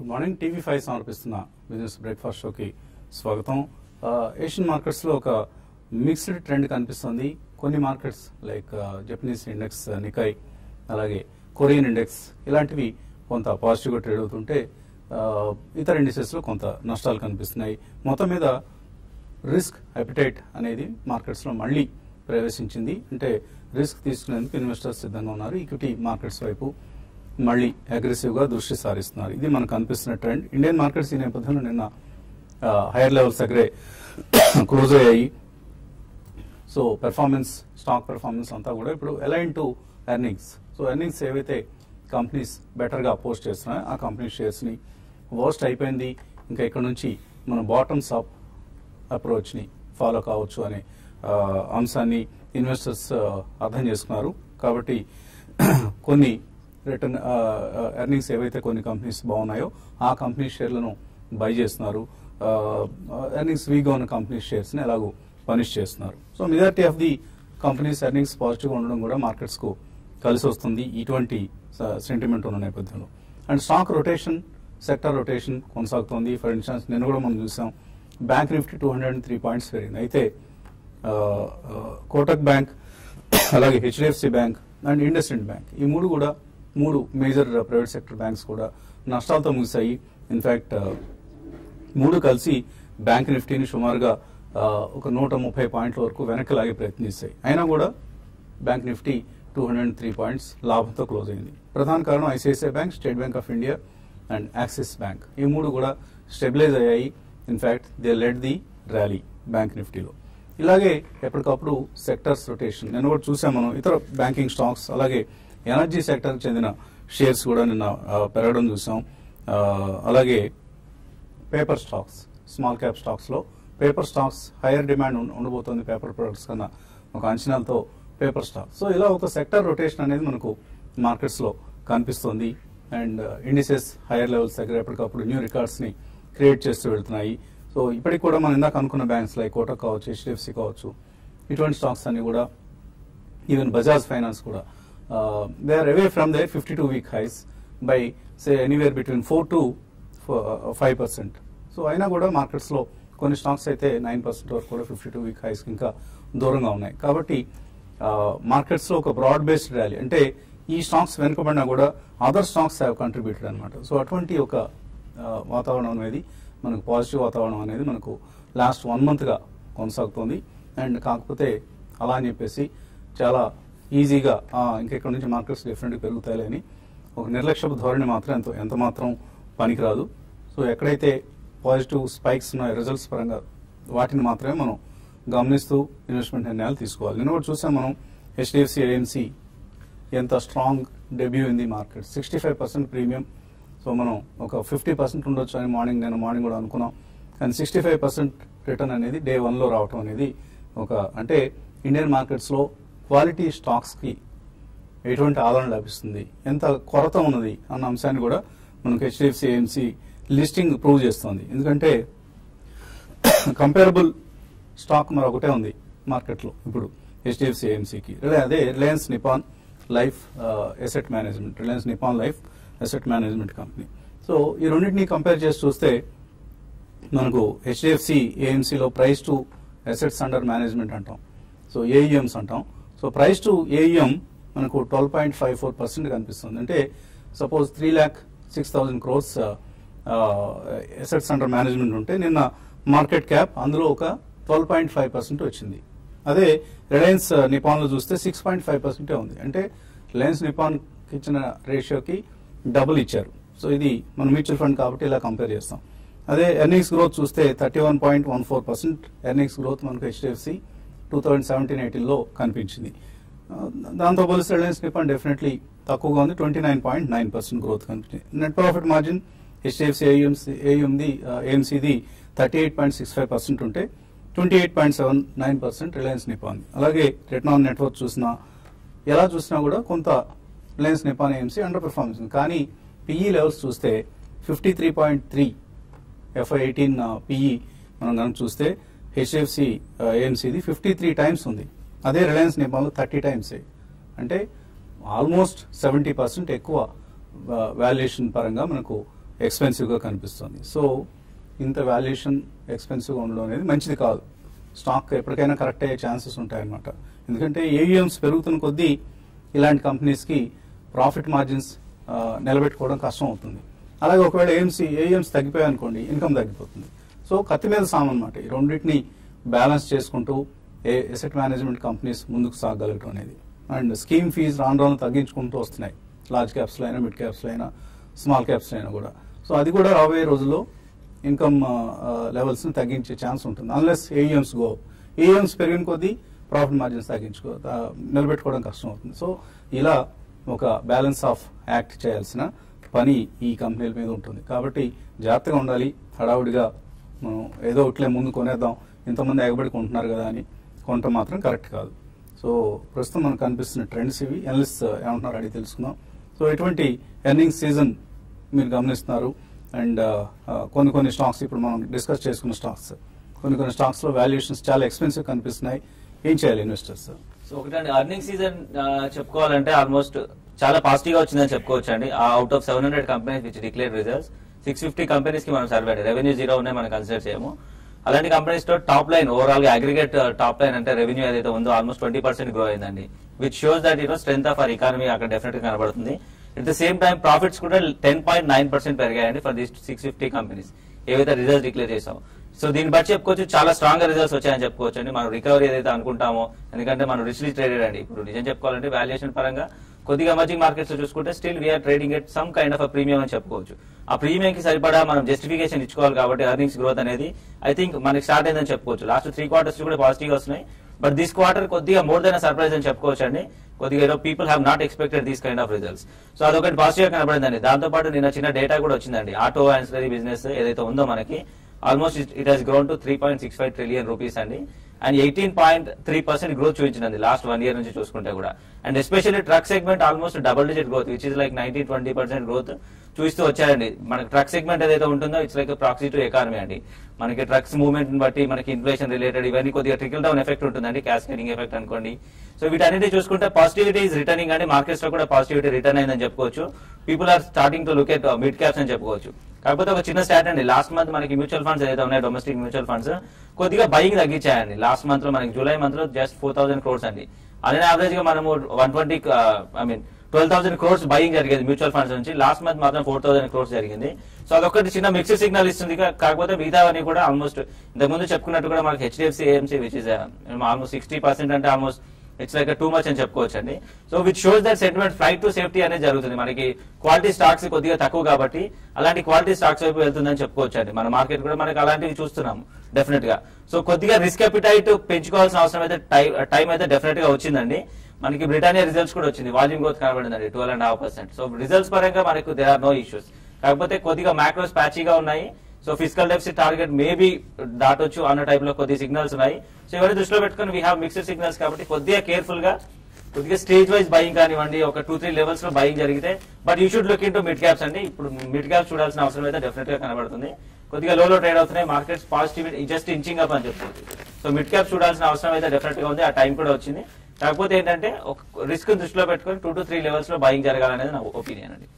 Morning TV five సమర్పిస్తున్న business breakfast షోకి స్వాగతం ఆ, ఏషియన్ మార్కెట్స్ లో ఒక మిక్స్డ్ ట్రెండ్ కనిపిస్తుంది కొన్ని markets like Japanese index Nikkei అలాగే కొరియన్ ఇండెక్స్ ఇలాంటివి కొంత పాజిటివ్గా ట్రేడ్ అవుతుంటే ఆ, ఇతర ఇండిసెస్ లో కొంత నష్టాలు కనిపిస్తున్నాయి మొత్తం మీద రిస్క్ అపిటైట్ అనేది మార్కెట్స్ లో మళ్ళీ ప్రవేశించింది అంటే రిస్క్ తీసుకునేందుకు ఇన్వెస్టర్స్ సిద్ధంగా ఉన్నారు ఈక్విటీ మార్కెట్స్ వైపు మళ్ళీ అగ్రెసివ్ గా దృష్టి సారిస్తున్నారు ఇది మనకు కనిపిస్తున్న ట్రెండ్ ఇండియన్ మార్కెట్స్ ఈ నేపథ్యంలో నిన్న హైయర్ లెవెల్స్ దగ్గరే క్లోజ్ అయ్యాయి సో పెర్ఫార్మెన్స్ స్టాక్ పెర్ఫార్మెన్స్ అంతా కూడా ఇప్పుడు align to earnings so earnings ఏవైతే కంపెనీస్ బెటర్ గా పోస్ట్ చేస్తున్నాయో ఆ కంపెనీ షేర్స్ ని వర్స్ట్ అయిపోయింది ఇంకా ఇక్కడ నుంచి మన బాటమ్స్ అప్ అప్రోచ్ ని ఫాలో కావచ్చు అనే ఆ, అంశాన్ని ఇన్వెస్టర్స్ అర్థం చేసుకున్నారు కాబట్టి కొన్ని రిటర్న్ ఎర్నింగ్స్ ఏవైతే కొన్ని కంపెనీస్ బాగున్నాయో ఆ కంపెనీ షేర్లను బై చేస్తున్నారు ఎర్నింగ్స్ వీక్గా ఉన్న కంపెనీ షేర్స్ ని ఎలాగో పనిష్ చేస్తున్నారు so majority of the companies earnings positive ఉండడం కూడా మార్కెట్స్ కు కలిసి వస్తుంది ఇటువంటి సెంటిమెంట్ ఉన్న నేపథ్యంలో and stock rotation sector rotation కొనసాగుతోంది ఫర్ ఇన్స్టాన్స్ నిన్న కూడా మనం చూసాం bank Nifty two hundred three points పెరిగింది అయితే ఆ, ఆ, కోటక్ బ్యాంక్ అలాగే HDFC bank and IndusInd bank ఈ మూడు కూడా మూడు మేజర్ ప్రైవేట్ సెక్టర్ బ్యాంక్స్ కూడా నష్టాలతో ముగిశాయి ఇన్ఫాక్ట్ మూడు కలిసి బ్యాంక్ నిఫ్టీని సుమారుగా ఆ, ఒక నూట ముప్పై పాయింట్ల వరకు వెనక్కి లాగే ప్రయత్నిస్తాయి అయినా కూడా bank Nifty two hundred three points లాభంతో క్లోజ్ అయింది ప్రధాన కారణం ICICI bank State Bank of India and Axis bank ఈ మూడు కూడా స్టెబిలైజ్ అయ్యాయి in fact they led the rally bank నిఫ్టీలో ఇలాగే ఎప్పటికప్పుడు సెక్టర్స్ రొటేషన్ నేను కూడా చూసాం మనం ఇతర బ్యాంకింగ్ స్టాక్స్ అలాగే ఎనర్జీ సెక్టర్ చెందిన షేర్స్ కూడా నిన్న ఆ, పెరగడం చూసాం ఆ, అలాగే paper stocks small cap stocks లో పేపర్ స్టాక్స్ హైయర్ డిమాండ్ ఉండ- ఉండబోతోంది పేపర్ ప్రొడక్ట్స్ కన్నా ఒక అంచనాలతో పేపర్ స్టాక్ సో ఇలా ఒక సెక్టర్ రొటేషన్ అనేది మనకు మార్కెట్స్ లో కనిపిస్తుంది అండ్ ఇండిసెస్ హైయర్ లెవెల్స్ దగ్గర ఎప్పటికప్పుడు న్యూ రికార్డ్స్ ని క్రియేట్ చేస్తూ వెళ్తున్నాయి సో ఇప్పటికి కూడా మనం ఇందాక అనుకున్న బ్యాంక్స్ లైక్ కోటక్ కావచ్చు హెచ్డిఎఫ్సి కావచ్చు ఇటువంటి స్టాక్స్ అన్ని కూడా ఈవెన్ బజాజ్ ఫైనాన్స్ కూడా they are away from the fifty two week highs by say anywhere between four to five percent so అయినా కూడా మార్కెట్స్ లో కొన్ని స్టాక్స్ అయితే నైన్ పర్సెంట్ వరకు కూడా ఫిఫ్టీ టూ వీక్ హైస్ ఇంకా దూరంగా ఉన్నాయి కాబట్టి మార్కెట్స్ లో ఒక బ్రాడ్ బేస్డ్ ర్యాలీ అంటే ఈ స్టాక్స్ వెనుకబడినా కూడా అదర్ స్టాక్స్ హ్యావ్ కంట్రిబ్యూటెడ్ అనమాట సో అటువంటి ఒక ఆ, వాతావరణం అనేది మనకు పాజిటివ్ వాతావరణం అనేది మనకు లాస్ట్ వన్ మంత్ గా కొనసాగుతోంది అండ్ కాకపోతే అలా అని చెప్పేసి చాలా ఈజీగా ఆ, ఇంకెక్కడి నుంచి మార్కెట్స్ డిఫరెంట్ పెరుగుతాయి అని ఒక నిర్లక్ష్యపు ధోరణి మాత్రం ఎంత ఎంత మాత్రం పనికిరాదు సో ఎక్కడైతే పాజిటివ్ స్పైక్స్ ఉన్నాయో రిజల్ట్స్ పరంగా వాటిని మాత్రమే మనం గమనిస్తూ ఇన్వెస్ట్మెంట్ నిర్ణయాలు తీసుకోవాలి నేను కూడా చూసాం మనం హెచ్డిఎఫ్సి ఏఎంసీ ఎంత strong debut in the market sixty five percent premium so మనం ఒక ఫిఫ్టీ పర్సెంట్ ఉండొచ్చు అని మార్నింగ్ నేను మార్నింగ్ కూడా అనుకున్నాం కానీ సిక్స్టీ ఫైవ్ పర్సెంట్ రిటర్న్ అనేది డే వన్లో రావటం అనేది ఒక అంటే ఇండియన్ మార్కెట్స్లో క్వాలిటీ స్టాక్స్కి ఎటువంటి ఆదరణ లభిస్తుంది ఎంత కొరత ఉన్నది అన్న అంశాన్ని కూడా మనకు హెచ్డిఎఫ్సి ఏఎంసీ లిస్టింగ్ ప్రూవ్ చేస్తుంది ఎందుకంటే కంపేరబుల్ స్టాక్ మరొకటే ఉంది మార్కెట్లో ఇప్పుడు హెచ్డిఎఫ్సి ఏఎంసీకి అదే Reliance Nippon life asset management Reliance Nippon life asset management company so ఈ రెండింటిని కంపేర్ చేసి చూస్తే మనకు హెచ్డిఎఫ్సి ఏఎంసీలో price to assets under management అంటాం సో ఏఈఎంస్ అంటాం సో ప్రైస్ టు ఏఈఎం మనకు twelve point five four percent కనిపిస్తుంది అంటే suppose three lakh six thousand crores assets under management ఉంటే నిన్న మార్కెట్ క్యాప్ అందులో ఒక ట్వెల్వ్ పాయింట్ ఫైవ్ పర్సెంట్ వచ్చింది అదే రిలయన్స్ నిపాన్ లో చూస్తే సిక్స్ పాయింట్ ఫైవ్ పర్సెంటే ఉంది అంటే రిలయన్స్ నిపాన్ ఇచ్చిన రేషియోకి డబుల్ ఇచ్చారు సో ఇది మన మ్యూచువల్ ఫండ్ కాబట్టి ఇలా కంపేర్ చేస్తాం అదే ఎర్నింగ్స్ గ్రోత్ చూస్తే thirty one point one four percent earnings growth మనకు హెచ్డిఎఫ్సి టూ థౌజండ్ సెవెంటీన్ ఎయిటీన్లో కనిపించింది ఆ, దాంతో పోలిస్తే రిలయన్స్ నిపాన్ డెఫినెట్లీ తక్కువగా ఉంది twenty nine point nine percent growth కనిపించింది net profit margin HDFC AMC ఏఎంది ఏఎంసీది thirty eight point six five percent ఉంటే twenty eight point seven nine percent Reliance Nippon అలాగే రిటర్న్ ఆన్ నెట్వర్క్ చూసినా ఎలా చూసినా కూడా కొంత Reliance Nippon AMC under performance ఉంది కానీ పిఈ లెవెల్స్ చూస్తే fifty three point three FY eighteen PE మనం కనుక చూస్తే హెచ్ఎఫ్సి ఏఎంసీది ఫిఫ్టీ త్రీ టైమ్స్ ఉంది అదే రిలయన్స్ నిపాన్లో థర్టీ టైమ్స్ అంటే ఆల్మోస్ట్ సెవెంటీ పర్సెంట్ ఎక్కువ వాల్యుయేషన్ పరంగా మనకు ఎక్స్పెన్సివ్గా కనిపిస్తుంది సో ఇంత వాల్యుయేషన్ ఎక్స్పెన్సివ్గా ఉండడం అనేది మంచిది కాదు స్టాక్ ఎప్పటికైనా కరెక్ట్ అయ్యే ఛాన్సెస్ ఉంటాయన్నమాట ఎందుకంటే ఏయుఎంస్ పెరుగుతున్న కొద్దీ ఇలాంటి కంపెనీస్కి ప్రాఫిట్ మార్జిన్స్ నిలబెట్టుకోవడం కష్టం అవుతుంది అలాగే ఒకవేళ ఏఎంసీ ఏఎంస్ తగ్గిపోయాయి అనుకోండి ఇన్కమ్ తగ్గిపోతుంది సో కత్తి మీద సామాన్ అనమాట ఈ రెండింటిని బ్యాలెన్స్ చేసుకుంటూ ఏ ఎసెట్ మేనేజ్మెంట్ కంపెనీస్ ముందుకు సాగగలగటం అనేది అండ్ స్కీమ్ ఫీజ్ రాను రాను తగ్గించుకుంటూ వస్తున్నాయి లార్జ్ క్యాప్స్లో అయినా మిడ్ క్యాప్స్లో అయినా స్మాల్ క్యాప్స్లో అయినా కూడా సో అది కూడా రాబోయే రోజుల్లో ఇన్కమ్ లెవెల్స్ని తగ్గించే ఛాన్స్ ఉంటుంది అన్లెస్ ఏఈఎంస్ గో ఏఈఎంస్ పెరిగిన కొద్దీ ప్రాఫిట్ మార్జిన్స్ తగ్గించుకో తా- నిలబెట్టుకోవడం కష్టం అవుతుంది సో ఇలా ఒక బ్యాలెన్స్ ఆఫ్ యాక్ట్ చేయాల్సిన పని ఈ కంపెనీల మీద ఉంటుంది కాబట్టి జాగ్రత్తగా ఉండాలి హడావుడిగా మనం ఏదో ఒకట్లే ముందు కొనేద్దాం ఇంతమంది ఎగబడి కొంటున్నారు కదా అని కొనటం మాత్రం కరెక్ట్ కాదు సో ప్రస్తుతం మనకు కనిపిస్తున్న ట్రెండ్స్ ఇవి ఎనలిస్ట్ ఏమంటున్నారు అడిగి తెలుసుకుందాం సో ఎటువంటి ఎర్నింగ్ సీజన్ మీరు గమనిస్తున్నారు అండ్ కొన్ని కొన్ని స్టాక్స్ ఇప్పుడు మనం డిస్కస్ చేసుకున్న స్టాక్స్ కొన్ని కొన్ని స్టాక్స్ లో వాల్యుయేషన్స్ చాలా ఎక్స్పెన్సివ్ కనిపిస్తున్నాయి ఏం చేయాలి ఇన్వెస్టర్స్ సో ఒకటండి అర్నింగ్ సీజన్ చెప్పుకోవాలంటే ఆల్మోస్ట్ చాలా పాజిటివ్ గా వచ్చిందని చెప్పుకోవచ్చు అండి out of seven hundred companies which declare results six fifty companies కి మనం సర్వే రెవెన్యూ జీరో ఉన్నాయి మనం కన్సిడర్ చేయము అలాంటి కంపెనీస్ తో టాప్ లైన్ ఓవరాల్ గా అగ్రిగేట్ టాప్ లైన్ అంటే రెవెన్యూ ఏదైతే ఉందో ఆల్మోస్ట్ ట్వంటీ పర్సెంట్ గ్రో అయిందండి which shows that you know strength of our economy అక్కడ డెఫినెట్ గా కనబడుతుంది at the same time profits కూడా టెన్ పాయింట్ నైన్ పర్సెంట్ పెరిగాయండి for this six fifty companies ఏవైతే రిజల్ట్స్ డిక్లేర్ చేసాం సో దీన్ని బట్టి చెప్పుకోవచ్చు చాలా స్ట్రాంగ్ రిజల్ట్స్ వచ్చాయని చెప్పుకోవచ్చు అండి మనం రికవరీ ఏదైతే అనుకుంటామో ఎందుకంటే మనం రిచ్లీ ట్రేడెడ్ అండి ఇప్పుడు నిజం చెప్పుకోవాలంటే వాల్యుయేషన్ పరంగా కొద్దిగా ఎమర్జింగ్ మార్కెట్స్ లో చూసుకుంటే still we are trading at some kind of premium అని చెప్పుకోవచ్చు ఆ ప్రీమియం కి సరిపడా మనం జస్టిఫికేషన్ ఇచ్చుకోవాలి కాబట్టి అర్నింగ్స్ గ్రోత్ అనేది ఐ థింక్ మనకి స్టార్ట్ అయిందని చెప్పుకోవచ్చు లాస్ట్ త్రీ క్వార్టర్స్ కూడా పాజిటివ్ వస్తున్నాయి బట్ దిస్ క్వార్టర్ కొద్దిగా మోర్ దెన్ సర్ప్రైజ్ అని చెప్పుకోవచ్చు అండి కొద్దిగా ఏదో people have not expected these kind of results so అదొకటి పాజిటివ్ గా కనబడిందండి దాంతో పాటు నిన్న చిన్న డేటా కూడా వచ్చిందండి ఆటో ఆన్సిలరీ బిజినెస్ ఏదైతే ఉందో మనకి almost it has grown to three point six five trillion rupees అండి and eighteen point three percent growth చూపించింది లాస్ట్ వన్ ఇయర్ నుంచి చూసుకుంటే కూడా and especially truck segment almost double digit growth which is like nineteen twenty percent growth చూస్తూ వచ్చారండి మనకి truck segment ఏదైతే ఉంటుందో it's like proxy to economy అండి మనకి ట్రక్స్ మూవ్మెంట్ బట్టి మనకి ఇన్ఫ్లేషన్ రిలేటెడ్ ఇవన్నీ కొద్దిగా ట్రికల్ డౌన్ ఎఫెక్ట్ ఉంటుందండి క్యాస్కేడింగ్ ఎఫెక్ట్ అనుకోండి సో వీటన్నిటి చూసుకుంటే పాజిటివిటీ ఇస్ రిటర్నింగ్ అండి మార్కెట్స్ లో కూడా పాజిటివిటీ రిటర్న్ అయిందని చెప్పుకోవచ్చు people are starting to look at mid caps అని చెప్పుకోవచ్చు కాకపోతే ఒక చిన్న స్టాట్ అండి లాస్ట్ మంత్ మనకి మ్యూచువల్ ఫండ్స్ ఏదైతే ఉన్నాయి డొమెస్టిక్ మ్యూచువల్ ఫండ్స్ కొద్దిగా బయింగ్ తగ్గించాయండి లాస్ట్ మంత్ లో మనకి జూలై మంత్ లో జస్ట్ ఫోర్ థౌసండ్ క్రోర్స్ అండి అదే యావరేజ్ గా మనము one twenty I mean twelve thousand crores buying జరిగేది మ్యూచువల్ ఫండ్స్ నుంచి లాస్ట్ మంత్ మాత్రం ఫోర్ థౌసండ్ క్రోర్స్ జరిగింది సో అదొకటి చిన్న మిక్స్ సిగ్నల్ ఇస్తుంది కా- కాకపోతే మిగతావన్నీ కూడా ఆల్మోస్ట్ ఇంతకుముందు చెప్పుకున్నట్టు కూడా మనకి HDFC AMC which is almost sixty percent అంటే almost it's like too much అని చెప్పుకోవచ్చు అండి so which shows that sentiment flight to safety అనేది జరుగుతుంది మనకి క్వాలిటీ స్టాక్స్ కొద్దిగా తక్కువ కాబట్టి అలాంటి క్వాలిటీ స్టాక్స్ వైపు వెళ్తుందని చెప్పుకోవచ్చు అండి మన మార్కెట్ కూడా మనకి అలాంటివి చూస్తున్నాం డెఫినెట్ గా సో కొద్దిగా రిస్క్ అపిటైట్ పెంచుకోవాల్సిన అవసరం అయితే టైం అయితే డెఫినెట్ గా వచ్చిందండి మనకి బ్రిటానియా రిజల్ట్స్ కూడా వచ్చింది వాల్యూమ్ గ్రోత్ కనబడిందండి twelve and half percent so results పరంగా మనకు దేర్ ఆర్ నో ఇష్యూస్ కాకపోతే కొద్దిగా మ్యాక్రోస్ ప్యాచీగా ఉన్నాయి so physical deficit target maybe దాటొచ్చు అన్న టైప్ లో కొద్ది సిగ్నల్స్ ఉన్నాయి సో ఇవన్నీ దృష్టిలో పెట్టుకుని వీ హావ్ మిక్స్డ్ సిగ్నల్స్ కాబట్టి కొద్దిగా కేర్ఫుల్ గా కొద్దిగా స్టేజ్ వైజ్ బయింగ్ కానివ్వండి ఒక టూ త్రీ లెవెల్స్ లో బయింగ్ జరిగితే but you should look into mid caps అండి ఇప్పుడు మిడ్ క్యాప్స్ చూడాల్సిన అవసరం అయితే డెఫినెట్ గా కనబడుతుంది కొద్దిగా లో లో ట్రేడ్ అవుతున్నాయి markets positive just inching up అని చెప్తుంది సో మిడ్ క్యాప్ చూడాల్సిన అవసరం అయితే డెఫినెట్ గా ఉంది ఆ టైం కూడా వచ్చింది కాకపోతే ఏంటంటే ఒక రిస్క్ దృష్టిలో పెట్టుకొని టూ టు త్రీ లెవెల్స్ లో బయింగ్ జరగాలనేది నా ఒపీనియన్ అండి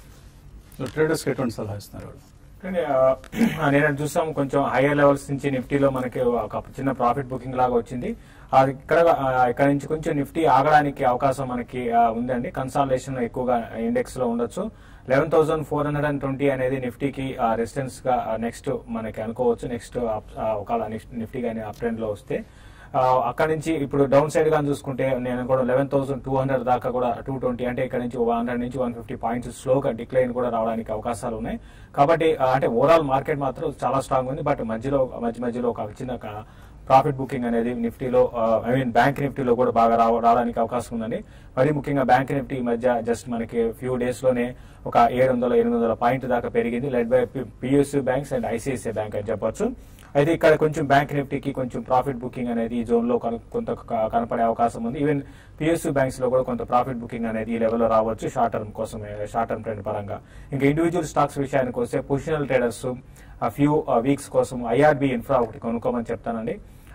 ట్రేడర్స్ ఎటువంటి సలహా ఇస్తున్నారు వాళ్ళు కానీ, ఆ, నేను చూసాం కొంచెం హైయర్ లెవెల్స్ నుంచి నిఫ్టీలో మనకి ఒక చిన్న ప్రాఫిట్ బుకింగ్ లాగా వచ్చింది అది ఇక్కడ ఆ, ఇక్కడ నుంచి కొంచెం నిఫ్టీ ఆగడానికి అవకాశం మనకి ఆ, ఉందండి కన్సాలేషన్ ఎక్కువగా ఇండెక్స్ లో ఉండొచ్చు eleven thousand four hundred and twenty అనేది నిఫ్టీకి రెసిస్టెన్స్ గా నెక్స్ట్ మనకి అనుకోవచ్చు నెక్స్ట్ ఒకవేళ నిఫ్టీ కానీ అప్ ట్రెండ్ లో వస్తే ఆ, అక్కడ నుంచి ఇప్పుడు డౌన్ సైడ్ గా చూసుకుంటే నేను కూడా లెవెన్ థౌసండ్ టూ హండ్రెడ్ దాకా కూడా టూ ట్వంటీ అంటే ఇక్కడ నుంచి వన్ హండ్రెడ్ నుంచి వన్ ఫిఫ్టీ పాయింట్స్ స్లోగా డిక్లైన్ కూడా రావడానికి అవకాశాలు ఉన్నాయి కాబట్టి ఆ, అంటే ఓవరాల్ మార్కెట్ మాత్రం చాలా స్ట్రాంగ్ ఉంది బట్ మధ్యలో మధ్య మధ్యలో ఒక చిన్న ప్రాఫిట్ బుకింగ్ అనేది నిఫ్టీలో ఐ మీన్ బ్యాంక్ నిఫ్టీలో కూడా బాగా రావ రావడానికి అవకాశం ఉందండి మరి ముఖ్యంగా బ్యాంక్ నిఫ్టీ ఈ మధ్య జస్ట్ మనకి ఫ్యూ డేస్ లోనే ఒక ఏడు వందల ఎనిమిది వందల పాయింట్ దాకా పెరిగింది led by PSU banks and ICICI bank అని చెప్పొచ్చు అయితే ఇక్కడ కొంచెం బ్యాంక్ నిఫ్టీకి కొంచెం ప్రాఫిట్ బుకింగ్ అనేది ఈ జోన్ లో కన- కొంత క- కనపడే అవకాశం ఉంది ఈవెన్ పిఎస్యూ బ్యాంక్స్ లో కూడా కొంత ప్రాఫిట్ బుకింగ్ అనేది ఈ లెవెల్లో రావచ్చు షార్ట్ టర్మ్ కోసం షార్ట్ టర్మ్ ట్రెండ్ పరంగా ఇంకా ఇండివిజువల్ స్టాక్స్ విషయానికి వస్తే పొజిషనల్ ట్రేడర్స్ ఆ ఫ్యూ వీక్స్ కోసం ఐఆర్బి ఇన్ఫ్రా ఒకటి కొనుక్కోమని చెప్తానండి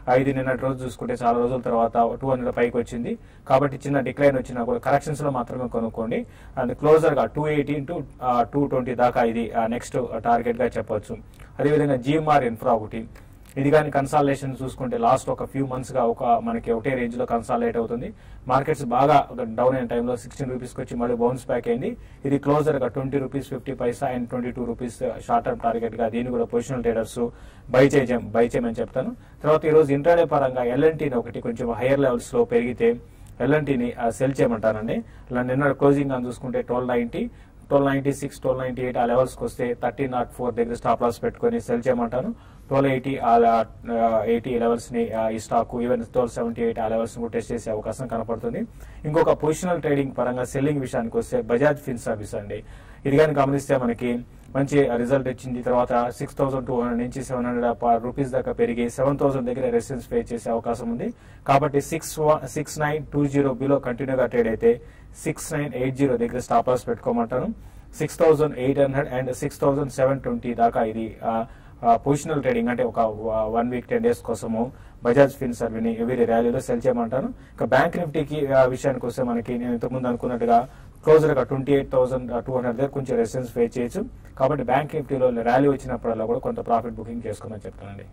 ఆ, ఇది నిన్నటి రోజు చూసుకుంటే చాలా రోజుల తర్వాత టూ హండ్రెడ్ పైకి వచ్చింది కాబట్టి చిన్న డిక్లైన్ వచ్చినా కూడా కరెక్షన్స్ లో మాత్రమే కొనుక్కోండి అండ్ క్లోజర్ గా two eighteen to two twenty దాకా ఇది నెక్స్ట్ టార్గెట్ గా చెప్పొచ్చు అదేవిధంగా జిఎంఆర్ ఇన్ఫ్రా ఒకటి ఇది కానీ కన్సాలేషన్ చూసుకుంటే లాస్ట్ ఒక ఫ్యూ మంత్స్ గా ఒక మనకి ఒకటే రేంజ్ లో కన్సాలేట్ అవుతుంది మార్కెట్స్ బాగా డౌన్ అయిన టైంలో సిక్స్టీన్ రూపీస్ కి వచ్చి మళ్ళీ బౌన్స్ బ్యాక్ అయింది ఇది క్లోజర్ గా twenty rupees fifty paisa and twenty two rupees short term target గా దీన్ని కూడా పొజిషనల్ ట్రేడర్స్ బై చేయం బై చేయమని చెప్తాను తర్వాత ఈ రోజు ఇంటర్డే పరంగా ఎల్ఎన్టీని ఒకటి కొంచెం హైయర్ లెవెల్స్ లో పెరిగితే ఎల్ఎన్టీని సెల్ చేయమంటానండి ఇలా నిన్న క్లోజింగ్ అని చూసుకుంటే twelve ninety twelve ninety six twelve ninety eight ఆ లెవెల్స్కి వస్తే థర్టీ నాట్ ఫోర్ దగ్గర స్టాప్ లాస్ పెట్టుకొని సెల్ చేయమంటాను ట్వెల్వ్ ఎయిటీ ఆ ఎయిటీ లెవెల్స్ ని ఆ, ఈ stock even twelve seventy eight ఆ లెవెల్స్ కూడా టెస్ట్ చేసే అవకాశం కనపడుతుంది ఇంకొక పొజిషనల్ ట్రేడింగ్ పరంగా సెల్లింగ్ విషయానికి వస్తే బజాజ్ ఫిన్ సర్వీస్ అండి ఇది కానీ గమనిస్తే మనకి మంచి రిజల్ట్ ఇచ్చింది తర్వాత సిక్స్ థౌసండ్ టూ హండ్రెడ్ నుంచి సెవెన్ హండ్రెడ్ రూపీస్ దాకా పెరిగి సెవెన్ థౌసండ్ దగ్గర రెసిడెన్స్ పే చేసే అవకాశం ఉంది కాబట్టి six six nine two zero below కంటిన్యూగా ట్రేడ్ అయితే సిక్స్ నైన్ ఎయిట్ జీరో దగ్గర స్టాప్ లాస్ పెట్టుకోమంటాను six thousand eight hundred and six thousand seven twenty దాకా ఇది పొజిషనల్ ట్రేడింగ్ అంటే ఒక వన్ వీక్ టెన్ డేస్ కోసము బజాజ్ ఫిన్ సర్వీని ఎవరీ ర్యాలీలో సెల్ చేయమంటాను ఇక బ్యాంక్ నిఫ్టీకి ఆ, విషయానికి వస్తే మనకి నేను ఇంతకుముందు అనుకున్నట్టుగా క్లోజర్ గా twenty eight thousand two hundred దగ్గర కొంచెం రెసిడెన్స్ పే చేయొచ్చు కాబట్టి బ్యాంక్ నిఫ్టీలో ర్యాలీ వచ్చినప్పుడల్లా కూడా కొంత ప్రాఫిట్ బుకింగ్ చేసుకోమని చెప్తానండి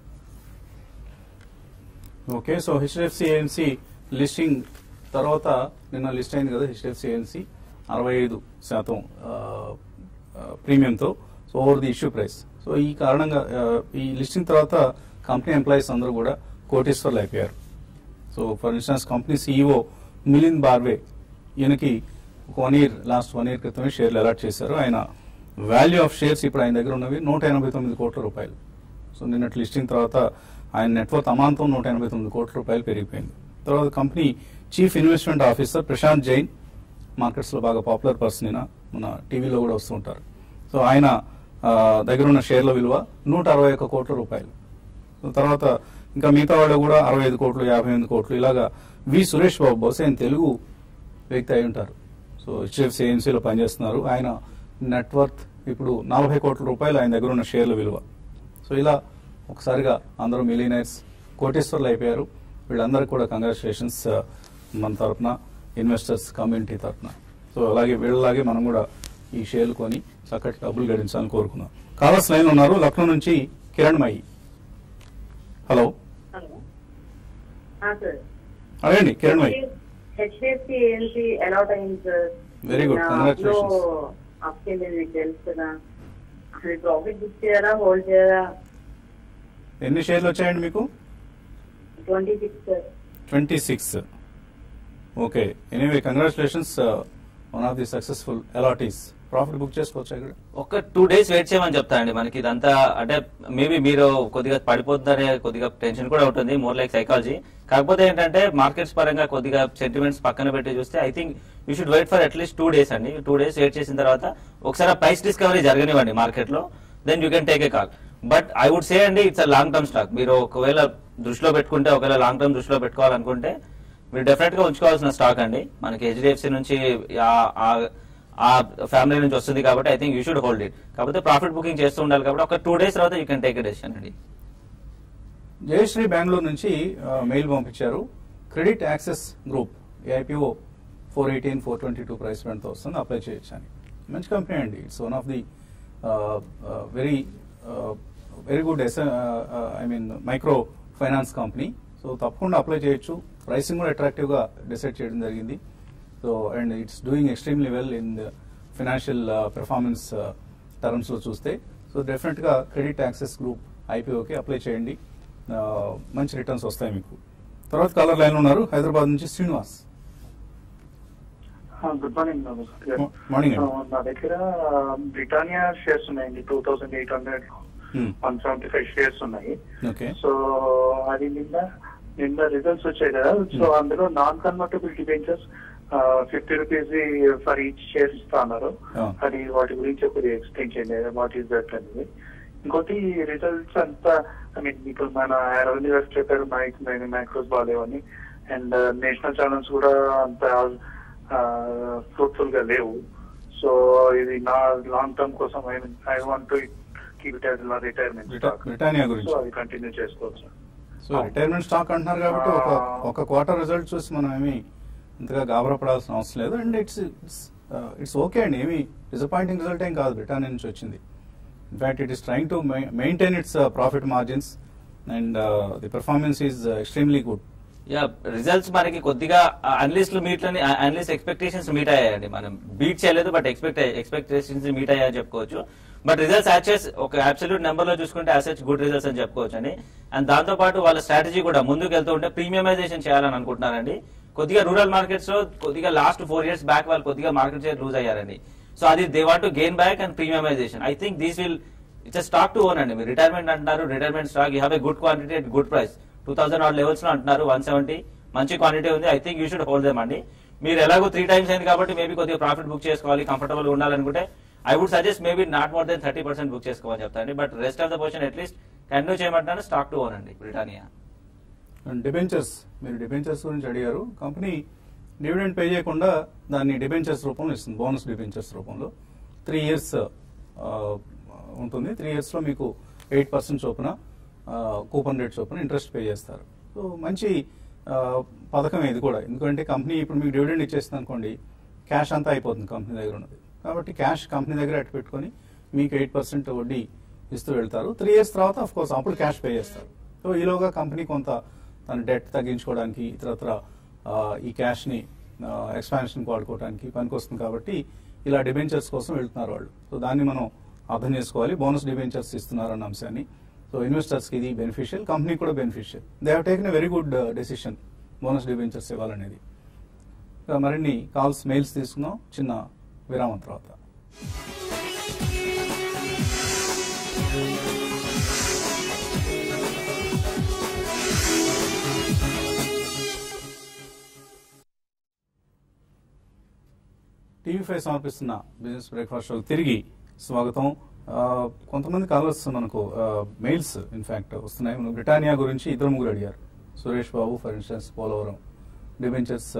okay so HDFC AMC listing తర్వాత నిన్న లిస్ట్ అయింది కదా హెచ్డిఎఫ్సి ఏఎన్సి అరవై ఐదు శాతం ఆ, ఆ, ప్రీమియంతో so over the issue price so ఈ కారణంగా ఆ, ఈ లిస్టింగ్ తర్వాత కంపెనీ ఎంప్లాయీస్ అందరూ కూడా కోటేశ్వర్లు అయిపోయారు so for instance company CEO Milind Barve ఈయనకి ఒక one year last one year క్రితమే షేర్లు అలాట్ చేశారు ఆయన వాల్యూ ఆఫ్ షేర్స్ ఇప్పుడు ఆయన దగ్గర ఉన్నవి నూట ఎనభై తొమ్మిది కోట్ల రూపాయలు సో నిన్నటి లిస్టింగ్ తర్వాత ఆయన నెట్వర్క్ అమాంతం నూట ఎనభై తొమ్మిది కోట్ల రూపాయలు పెరిగిపోయింది తర్వాత company chief investment officer Prashant Jain markets లో బాగా పాపులర్ పర్సన్ అయినా మన టీవీలో కూడా వస్తుంటారు సో ఆయన ఆ, దగ్గర ఉన్న షేర్ల విలువ నూట అరవై ఒక్క కోట్ల రూపాయలు సో తర్వాత ఇంకా మిగతా వాళ్ళు కూడా అరవై ఐదు కోట్లు యాభై ఎనిమిది కోట్లు ఇలాగా వి సురేష్ బాబు బహుశా ఆయన తెలుగు వ్యక్తి అయి ఉంటారు సో హెచ్డిఎఫ్సి ఏఎన్సీలో పనిచేస్తున్నారు ఆయన నెట్వర్త్ ఇప్పుడు నలభై కోట్ల రూపాయలు ఆయన దగ్గర ఉన్న షేర్ల విలువ సో ఇలా ఒకసారిగా అందరూ మిలీనైర్స్ కోటేశ్వర్లు అయిపోయారు వీళ్ళందరికీ కూడా కంగ్రాచులేషన్స్ మన తరపున ఇన్వెస్టర్స్ కమ్యూనిటీ తరపున సో అలాగే వీళ్ళలాగే మనం కూడా ఈ షేర్లు కొని చక్కటి డబ్బులు గడించాలని కోరుకుందాం కాలర్స్ లైన్ ఉన్నారు లక్నో నుంచి కిరణ్ మయి హలో హలో ఆ, సార్ అడగండి కిరణ్ మయి హెచ్డిఎఫ్సి ఏఎన్సి అలాట్ అయింది సార్ Very good. Congratulations. అప్పింది మీకు తెలుసు కదా అసలు ప్రాఫిట్ బుక్ చేయాలా హోల్డ్ చేయాలా ఎన్ని షేర్లు వచ్చాయండి మీకు twenty six sir twenty six okay anyway congratulations one of the successful allottees profit book చేసుకోవచ్చా ఇక్కడ ఒక టూ డేస్ వెయిట్ చేయమని చెప్తా అండి మనకి ఇదంతా అంటే మేబీ మీరు కొద్దిగా పడిపోతుందనే కొద్దిగా టెన్షన్ కూడా ఉంటుంది మోర్ లైక్ సైకాలజీ కాకపోతే ఏంటంటే మార్కెట్స్ పరంగా కొద్దిగా సెంటిమెంట్స్ పక్కన పెట్టి చూస్తే I think you should wait for at least two days అండి టూ డేస్ వెయిట్ చేసిన తర్వాత ఒకసారి ప్రైస్ డిస్కవరీ జరగనివ్వండి మార్కెట్ లో then you can take a call but I would say అండి ఇట్స్ లాంగ్ టర్మ్ స్టాక్ మీరు ఒకవేళ దృష్టిలో పెట్టుకుంటే ఒకవేళ లాంగ్ టర్మ్ దృష్టిలో పెట్టుకోవాలనుకుంటే మీరు డెఫినెట్ గా ఉంచుకోవాల్సిన స్టాక్ అండి మనకి హెచ్డిఎఫ్సి నుంచి ఆ- ఆ- ఆ ఫ్యామిలీ నుంచి వస్తుంది కాబట్టి I think you should hold it కాకపోతే ప్రాఫిట్ బుకింగ్ చేస్తూ ఉండాలి కాబట్టి ఒక టూ డేస్ తర్వాత you can take a decision అండి జయశ్రీ బెంగళూరు నుంచి ఆ, మెయిల్ పంపించారు credit access group IPO four eighteen four twenty two price తో వస్తుంది అప్లై చేయొచ్చు అని మంచి కంపెనీ అండి it's one of the very very good yes I mean micro finance company so తప్పకుండా అప్లై చేయొచ్చు ప్రైసింగ్ కూడా అట్రాక్టివ్ గా డిసైడ్ చేయడం జరిగింది so and it's doing extremely well in the financial performance terms లో చూస్తే సో డెఫినెట్ గా credit access group ఐపీఓకి అప్లై చేయండి ఆ, మంచి రిటర్న్స్ వస్తాయి మీకు తర్వాత కాలర్ లైన్ ఉన్నారు హైదరాబాద్ నుంచి శ్రీనివాస్ గుడ్ మార్నింగ్ నమస్కార్ గారు. మార్నింగ్ ఆ, అండి నా దగ్గర బ్రిటానియా షేర్స్ ఉన్నాయండి two thousand eight hundred Hmm. One seventy five shares ఉన్నాయి ఓకే సో అది నిన్న నిన్న రిజల్ట్స్ వచ్చాయి కదా సో Hmm. అందులో non convertible debentures fifty rupees for each share ఇస్తా అన్నారు Ah. అది వాటి గురించి కొద్దిగా ఎక్స్ప్లెయిన్ చేయండి వాట్ ఈస్ దట్ అనేది ఇంకోటి రిజల్ట్స్ అంతా ఐ మీన్ ఇప్పుడు మన రెవెన్యూ వ్యవస్థ చెప్పారు మైక్ మైక్రోస్ బాగాలేవని అండ్ నేషనల్ ఛానల్స్ కూడా అంత ఫ్రూట్ఫుల్ గా లేవు సో ఇది నా లాంగ్ టర్మ్ కోసం I mean I want to keep it as retirement బ్రిటా- బ్రిటానియా గురించి సో అది కంటిన్యూ చేసుకోవచ్చు సో రిటైర్మెంట్ స్టాక్ అంటున్నారు కాబట్టి ఒక ఒక క్వార్టర్ రిజల్ట్ చూసి మనం ఏమి ఇంతగా గాబరా పడాల్సిన అవసరం లేదు and it's it's it's okay అండి ఏమి డిసప్పాయింటింగ్ రిజల్ట్ ఏం కాదు బ్రిటానియా నుంచి వచ్చింది in fact it is trying to maintain its profit margins and the performance is extremely good yeah results మనకి కొద్దిగా అనలిస్ట్ మీట్ లోని అనలిస్ట్ ఎక్స్పెక్టేషన్స్ మీట్ అయ్యాయండి మనం బీట్ చేయలేదు బట్ ఎక్స్పెక్ట్ ఎక్స్పెక్టేషన్స్ మీట్ అయ్యాయని చెప్పుకోవచ్చు బట్ రిజల్ట్స్ యాక్చెస్ ఒక అబ్సల్యూట్ నెంబర్ లో చూసుకుంటే అసెచ్ గుడ్ రిజల్ట్స్ అని చెప్పుకోవచ్చు అండి అండ్ దాంతో పాటు వాళ్ళ స్ట్రాటజీ కూడా ముందుకు వెళ్తూ ఉంటే ప్రీమియమైజేషన్ చేయాలని అనుకుంటున్నారండి కొద్దిగా రూరల్ మార్కెట్స్ లో కొద్దిగా లాస్ట్ ఫోర్ ఇయర్స్ బ్యాక్ వాళ్ళు కొద్దిగా మార్కెట్ షేర్ లూజ్ అయ్యారండి సో అది they want to gain back and premiumization I think these will it's stock to own అండి మీరు రిటైర్మెంట్ అంటున్నారు retirement stock you have a good quantity at good price two thousand or levels లో అంటున్నారు one seventy మంచి quantity ఉంది I think you should hold them అండి మీరు ఎలాగో త్రీ టైమ్స్ అయింది కాబట్టి మేబీ కొద్దిగా ప్రాఫిట్ బుక్ చేసుకోవాలి కంఫర్టబుల్ ఉండాలనుకుంటే I would suggest maybe not more than thirty percent book చేసుకోవాలని చెప్తాను but rest of the position at least continue చేయమంటాను స్టాక్ టు ఓన్ అండి బ్రిటానియా అండ్ డిబెంచర్స్ మీరు డిబెంచర్స్ గురించి అడిగారు కంపెనీ డివిడెండ్ పే చేయకుండా దాన్ని డిబెంచర్స్ రూపంలో ఇస్తుంది బోనస్ డిబెంచర్స్ రూపంలో త్రీ ఇయర్స్ ఉంటుంది త్రీ ఇయర్స్లో మీకు ఎయిట్ పర్సెంట్ చొప్పున కూపన్ రేట్ చొప్పున ఇంట్రెస్ట్ పే చేస్తారు సో మంచి ఆ, పథకం ఇది కూడా ఎందుకంటే కంపెనీ ఇప్పుడు మీకు డివిడెండ్ ఇచ్చేస్తుంది అనుకోండి క్యాష్ అంతా అయిపోతుంది కంపెనీ దగ్గర ఉన్నది కాబట్టి క్యాష్ కంపెనీ దగ్గర అట్టు పెట్టుకొని మీకు ఎయిట్ పర్సెంట్ వడ్డీ ఇస్తూ వెళ్తారు త్రీ ఇయర్స్ తర్వాత ఆఫ్ కోర్స్ అప్పుడు క్యాష్ పే చేస్తారు సో ఈలోగా కంపెనీ కొంత తన డెట్ తగ్గించుకోవడానికి ఇతరత్ర ఆ, ఈ క్యాష్ని ఎక్స్పాన్షన్కి వాడుకోవడానికి పనికొస్తుంది కాబట్టి ఇలా డిబెంచర్స్ కోసం వెళ్తున్నారు వాళ్ళు సో దాన్ని మనం అర్థం చేసుకోవాలి బోనస్ డిబెంచర్స్ ఇస్తున్నారు అన్న అంశాన్ని సో ఇన్వెస్టర్స్కి ఇది బెనిఫిషియల్ కంపెనీ కూడా beneficial they have taken a very good decision bonus debentures ఇవ్వాలనేది ఇక మరిన్ని కాల్స్ మెయిల్స్ తీసుకుందాం చిన్న విరామం తర్వాత టీవీ ఫైవ్ సమర్పిస్తున్న బిజినెస్ బ్రేక్ఫాస్ట్ షోకి తిరిగి స్వాగతం ఆ, కొంతమంది కాలర్స్ మనకు మెయిల్స్ ఇన్ఫాక్ట్ వస్తున్నాయి మనం బ్రిటానియా గురించి ఇద్దరు ముగ్గురు అడిగారు Suresh Babu for instance Polavaram debentures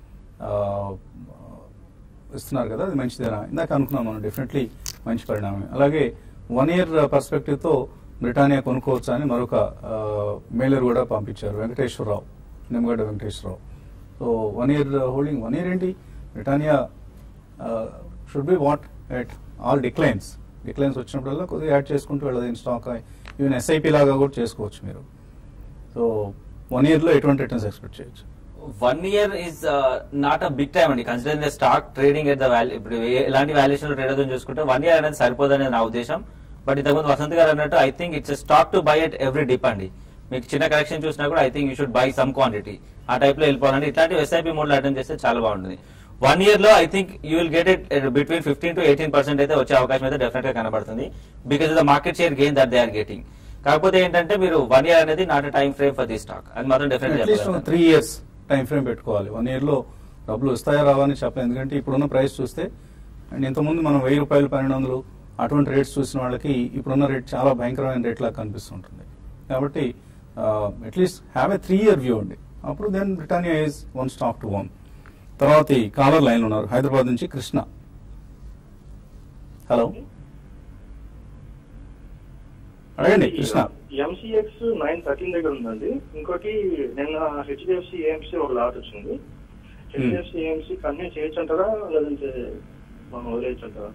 ఇస్తున్నారు కదా అది మంచిదేనా ఇందాక అనుకున్నాం మనం డెఫినెట్లీ మంచి పరిణామం అలాగే వన్ ఇయర్ పర్స్పెక్టివ్తో బ్రిటానియా కొనుక్కోవచ్చా అని మరొక మెయిలర్ కూడా పంపించారు Venkateswararao Nimmagadda Venkateswararao so one year holding one year ఏంటి Britannia should be what at all declines declines వచ్చినప్పుడల్లా కొద్దిగా యాడ్ చేసుకుంటూ వెళ్ళదు ఇన్ స్టాక్ ఈవెన్ ఎస్ఐపి లాగా కూడా చేసుకోవచ్చు మీరు సో వన్ ఇయర్లో ఎటువంటి రిటర్న్స్ ఎక్స్పెక్ట్ చేయొచ్చు one year is not a big time అండి consider the stock trading at the value ఇప్పుడు ఏ- ఎలాంటి వాల్యుయేషన్ ట్రేడ్ అవుతుందని చూసుకుంటే వన్ ఇయర్ అనేది సరిపోదనేది నా ఉద్దేశం బట్ ఇంతకుముందు వసంత్ గారు అన్నట్టు I think it's stock to buy at every dip అండి మీకు చిన్న కరెక్షన్ చూసినా కూడా I think you should buy some quantity ఆ టైప్ లో వెళ్ళిపోవాలండి ఇట్లాంటి ఎస్ఐపి మోడ్ లో అటెండ్ చేస్తే చాలా బాగుంటుంది వన్ ఇయర్ లో I think you will get it between fifteen to eighteen percent అయితే వచ్చే అవకాశం అయితే డెఫినెట్ గా కనబడుతుంది because the market share gain that they are getting కాకపోతే ఏంటంటే మీరు వన్ ఇయర్ అనేది not time frame for the stock అది మాత్రం definite at least three years time frame పెట్టుకోవాలి వన్ ఇయర్లో డబ్బులు వస్తాయా రావా అని చెప్పలేదు ఎందుకంటే ఇప్పుడున్న ప్రైస్ చూస్తే అండ్ ఇంతకుముందు మనం వెయ్యి రూపాయలు పన్నెండు వందలు అటువంటి రేట్స్ చూసిన వాళ్ళకి ఇప్పుడున్న రేట్ చాలా భయంకరమైన రేట్ లాగా కనిపిస్తుంటుంది కాబట్టి at least have a three year view అండి అప్పుడు then Britannia is one stock to one తర్వాత ఈ కాలర్ లైన్ ఉన్నారు హైదరాబాద్ నుంచి కృష్ణ హలో అడగండి కృష్ణ ఎంసీఎక్స్ నైన్ థర్టీన్ దగ్గర ఉందండి ఇంకోటి నిన్న హెచ్డిఎఫ్సి ఏఎంసీ ఒక లాట్ వచ్చింది హెచ్డిఎఫ్సి ఏఎంసీ కంటిన్యూ చేయొచ్చు అంటారా లేదంటే మనం వదిలేయచ్చు అంటారా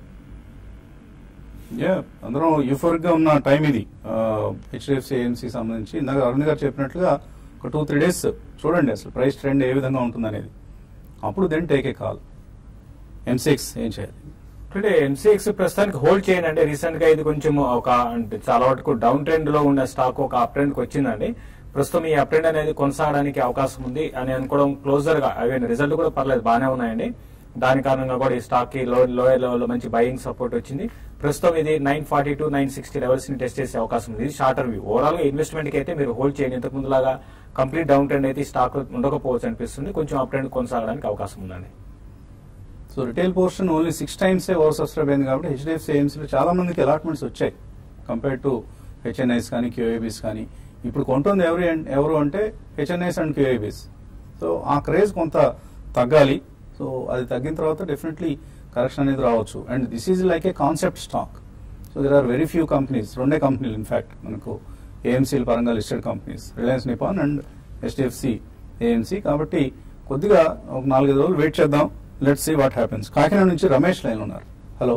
యా అందరం యూఫోరిక్ గా ఉన్న టైం ఇది హెచ్డిఎఫ్సి ఏఎంసీ సంబంధించి ఇందాక అరుణ్ గారు చెప్పినట్లుగా ఒక టూ త్రీ డేస్ చూడండి అసలు ప్రైస్ ట్రెండ్ ఏ విధంగా ఉంటుంది అనేది అప్పుడు then take a call MCX ఏం చేయాలి అంటే ఎంసీఎక్స్ ప్రస్తుతానికి హోల్డ్ చేయండి రీసెంట్ గా ఇది కొంచెం ఒక అంటే చాలా వరకు డౌన్ ట్రెండ్ లో ఉన్న స్టాక్ ఒక అప్ ట్రెండ్ కి వచ్చిందండి ప్రస్తుతం ఈ అప్ ట్రెండ్ అనేది కొనసాగడానికి అవకాశం ఉంది అని అనుకోవడం క్లోజర్ గా అవే రిజల్ట్ కూడా పర్లేదు బాగానే ఉన్నాయండి దాని కారణంగా కూడా ఈ స్టాక్ కి లో లోయర్ లెవెల్ లో మంచి బయింగ్ సపోర్ట్ వచ్చింది ప్రస్తుతం ఇది nine forty to nine sixty levels ని టెస్ట్ చేసే అవకాశం ఉంది ఇది షార్టర్ వ్యూ ఓవరాల్ గా ఇన్వెస్ట్మెంట్ కి అయితే మీరు హోల్డ్ చేయండి ఇంతకు ముందు లాగా కంప్లీట్ డౌన్ ట్రెండ్ అయితే ఈ స్టాక్ ఉండకపోవచ్చు అనిపిస్తుంది కొంచెం అప్ ట్రెండ్ కొనసాగడానికి అవకాశం ఉందండి so retail portion only six times over subscribe అయింది కాబట్టి హెచ్డిఎఫ్సి ఏఎంసీలో చాలా మందికి అలాట్మెంట్స్ వచ్చాయి కంపేర్ టు హెచ్ఎన్ఐస్ కానీ క్యూఐబీస్ కానీ ఇప్పుడు కొంటుంది ఎవరు ఎవరు అంటే హెచ్ఎన్ఐస్ అండ్ క్యూఐబీస్ సో ఆ క్రేజ్ కొంత తగ్గాలి సో అది తగ్గిన తర్వాత డెఫినెట్లీ కరెక్షన్ అనేది రావచ్చు and this is like a concept stock so there are very few companies రెండే కంపెనీలు ఇన్ఫాక్ట్ మనకు ఏఎంసీల పరంగా listed companies Reliance Nippon and HDFC AMC కాబట్టి కొద్దిగా ఒక నాలుగైదు రోజులు వెయిట్ చేద్దాం let's see what happens Kakinada నుంచి రమేష్ లైన్ ఉన్నారు hello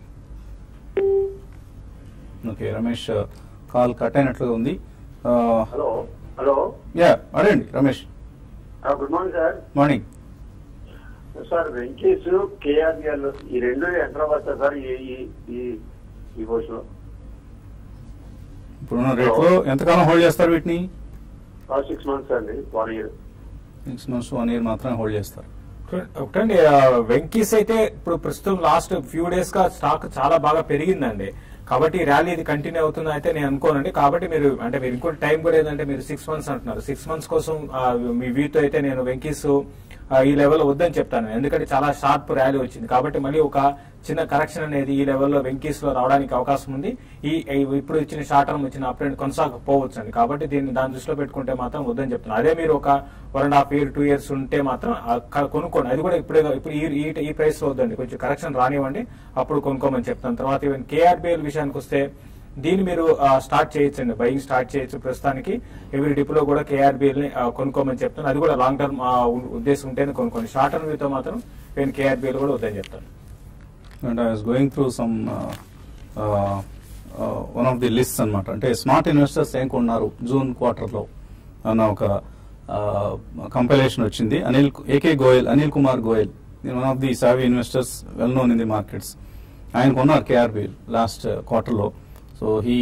okay Ramesh call cut అయినట్లుగా ఉంది హలో హలో యా అడగండి Ramesh good morning sir morning sir Venky's KRBL ఈ రెండు ఎంటర్ అవ్వచ్చు సార్ ఈ ఈ- ఈ ఈ కోర్సులో ఇప్పుడున్న రేట్లో ఎంతకాలం హోల్డ్ చేస్తారు వీటిని సిక్స్ మంత్స్ అండి one year six months one year మాత్రమే హోల్డ్ చేస్తారు ఒకటండి ఆ, వెంకీస్ అయితే ఇప్పుడు ప్రస్తుతం లాస్ట్ ఫ్యూ డేస్ గా స్టాక్ చాలా బాగా పెరిగిందండి కాబట్టి ఈ ర్యాలీ ఇది కంటిన్యూ అవుతుంది అయితే నేను అనుకోనండి కాబట్టి మీరు అంటే మీరు ఇంకోటి టైం కూడా ఏంటంటే మీరు సిక్స్ మంత్స్ అంటున్నారు సిక్స్ మంత్స్ కోసం ఆ, మీ వీతో అయితే నేను వెంకీస్ ఆ, ఈ లెవెల్ వద్దని చెప్తాను ఎందుకంటే చాలా షార్ప్ ర్యాలీ వచ్చింది కాబట్టి మళ్ళీ ఒక చిన్న కరెక్షన్ అనేది ఈ లెవెల్లో వెంకీస్ లో రావడానికి అవకాశం ఉంది ఈ ఈ ఇప్పుడు ఇచ్చిన షార్ట్ టర్మ్ ఇచ్చిన అప్డేట్ కొనసాగకపోవచ్చు అండి కాబట్టి దీన్ని దాని దృష్టిలో పెట్టుకుంటే మాత్రం వద్దని చెప్తున్నాను అదే మీరు ఒక one and half year two years ఉంటే మాత్రం ఆ క- కొనుక్కోండి అది కూడా ఇప్పుడే ఇప్పుడు ఈ ఈ- ఈ ప్రైస్ లో వద్దండి కొంచెం కరెక్షన్ రానివ్వండి అప్పుడు కొనుక్కోమని చెప్తాను తర్వాత ఈవెన్ కేఆర్బిఎల్ విషయానికి వస్తే దీన్ని మీరు ఆ, స్టార్ట్ చేయొచ్చండి బయింగ్ స్టార్ట్ చేయొచ్చు ప్రస్తుతానికి ఎవరి డిపోలో కూడా కేఆర్బిఎల్ ని ఆ, కొనుక్కోమని చెప్తాను అది కూడా లాంగ్ టర్మ్ ఆ, ఉ- ఉద్దేశం ఉంటేనే కొనుక్కోండి షార్ట్ టర్మ్ తో మాత్రం ఈవెన్ కేఆర్బిఎల్ కూడా వద్దని చెప్తాను and I was going through some one of the list అన్నమాట అంటే స్మార్ట్ ఇన్వెస్టర్స్ ఏం కొన్నారు జూన్ క్వార్టర్లో అన్న ఒక కంపైలేషన్ వచ్చింది Anil AK Goyal Anil Kumar Goyal one of the savvy investors well known in the markets ఆయన కొన్నారు కేఆర్బిఎల్ లాస్ట్ క్వార్టర్లో so he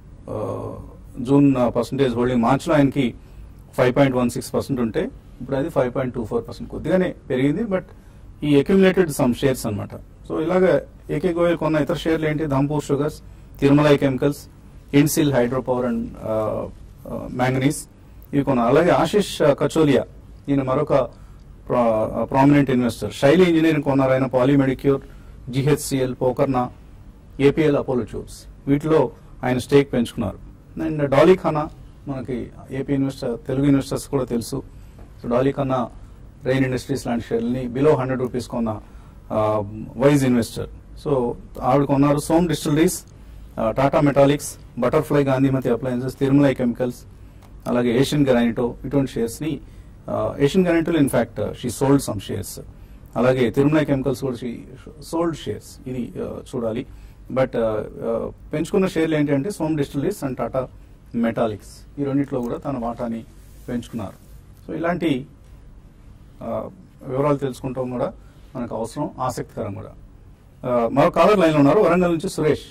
June percentage holding మార్చ్లో ఆయనకి five point one six percent ఉంటే ఇప్పుడు అది five point two four percent కొద్దిగానే పెరిగింది బట్ ఈ అక్యుములేటెడ్ సమ్ షేర్స్ అన్నమాట సో ఇలాగ ఏకే గోయల్ కొన్న ఇతర షేర్లు ఏంటి Dhampur Sugars Tirumalai Chemicals Indsil Hydro Power and manganese ఇవి కొన్నారు అలాగే ఆశిష్ uh, కచోలియా ఈయన మరొక ప్రామినెంట్ ఇన్వెస్టర్ శైలి ఇంజనీరింగ్ కొన్నారు ఆయన Polymedicure GHCL Pokarna APL Apollo Tubes వీటిలో ఆయన స్టేక్ పెంచుకున్నారు అండ్ డాలీ ఖానా మనకి ఏపీ ఇన్వెస్టర్ తెలుగు ఇన్వెస్టర్స్ కూడా తెలుసు so Dolly Khanna Rain Industries లాంటి షేర్లని బిలో హండ్రెడ్ రూపీస్ కొన్న వైజ్ ఇన్వెస్టర్ సో ఆవిడ కొన్నారు Som Distilleries Tata Metaliks Butterfly Gandhimathi Appliances Tirumalai Chemicals అలాగే ఏషియన్ గ్రానిటో ఇటువంటి షేర్స్ ని ఏషియన్ గ్రానిటోలో in fact she sold some shares అలాగే తిరుమలై కెమికల్స్ కూడా షీ సోల్డ్ షేర్స్ ఇది uh, చూడాలి బట్ పెంచుకున్న షేర్లు ఏంటంటే Som Distilleries and Tata Metaliks ఈ రెండిట్లో కూడా తన వాటాని పెంచుకున్నారు సో ఇలాంటి ఆ, వివరాలు తెలుసుకుంటాం కూడా మనకు అవసరం ఆసక్తికరం కూడా ఆ, మరో కాలర్ లైన్ ఉన్నారు వరంగల్ నుంచి సురేష్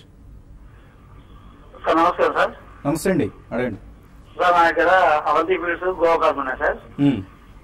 సార్ నమస్కారం సార్ నమస్తే అండి అడగండి సార్ నా దగ్గర అవంతి ఫీల్డ్స్ గోవా కార్డ్ ఉన్నాయి సార్ మ్మ్.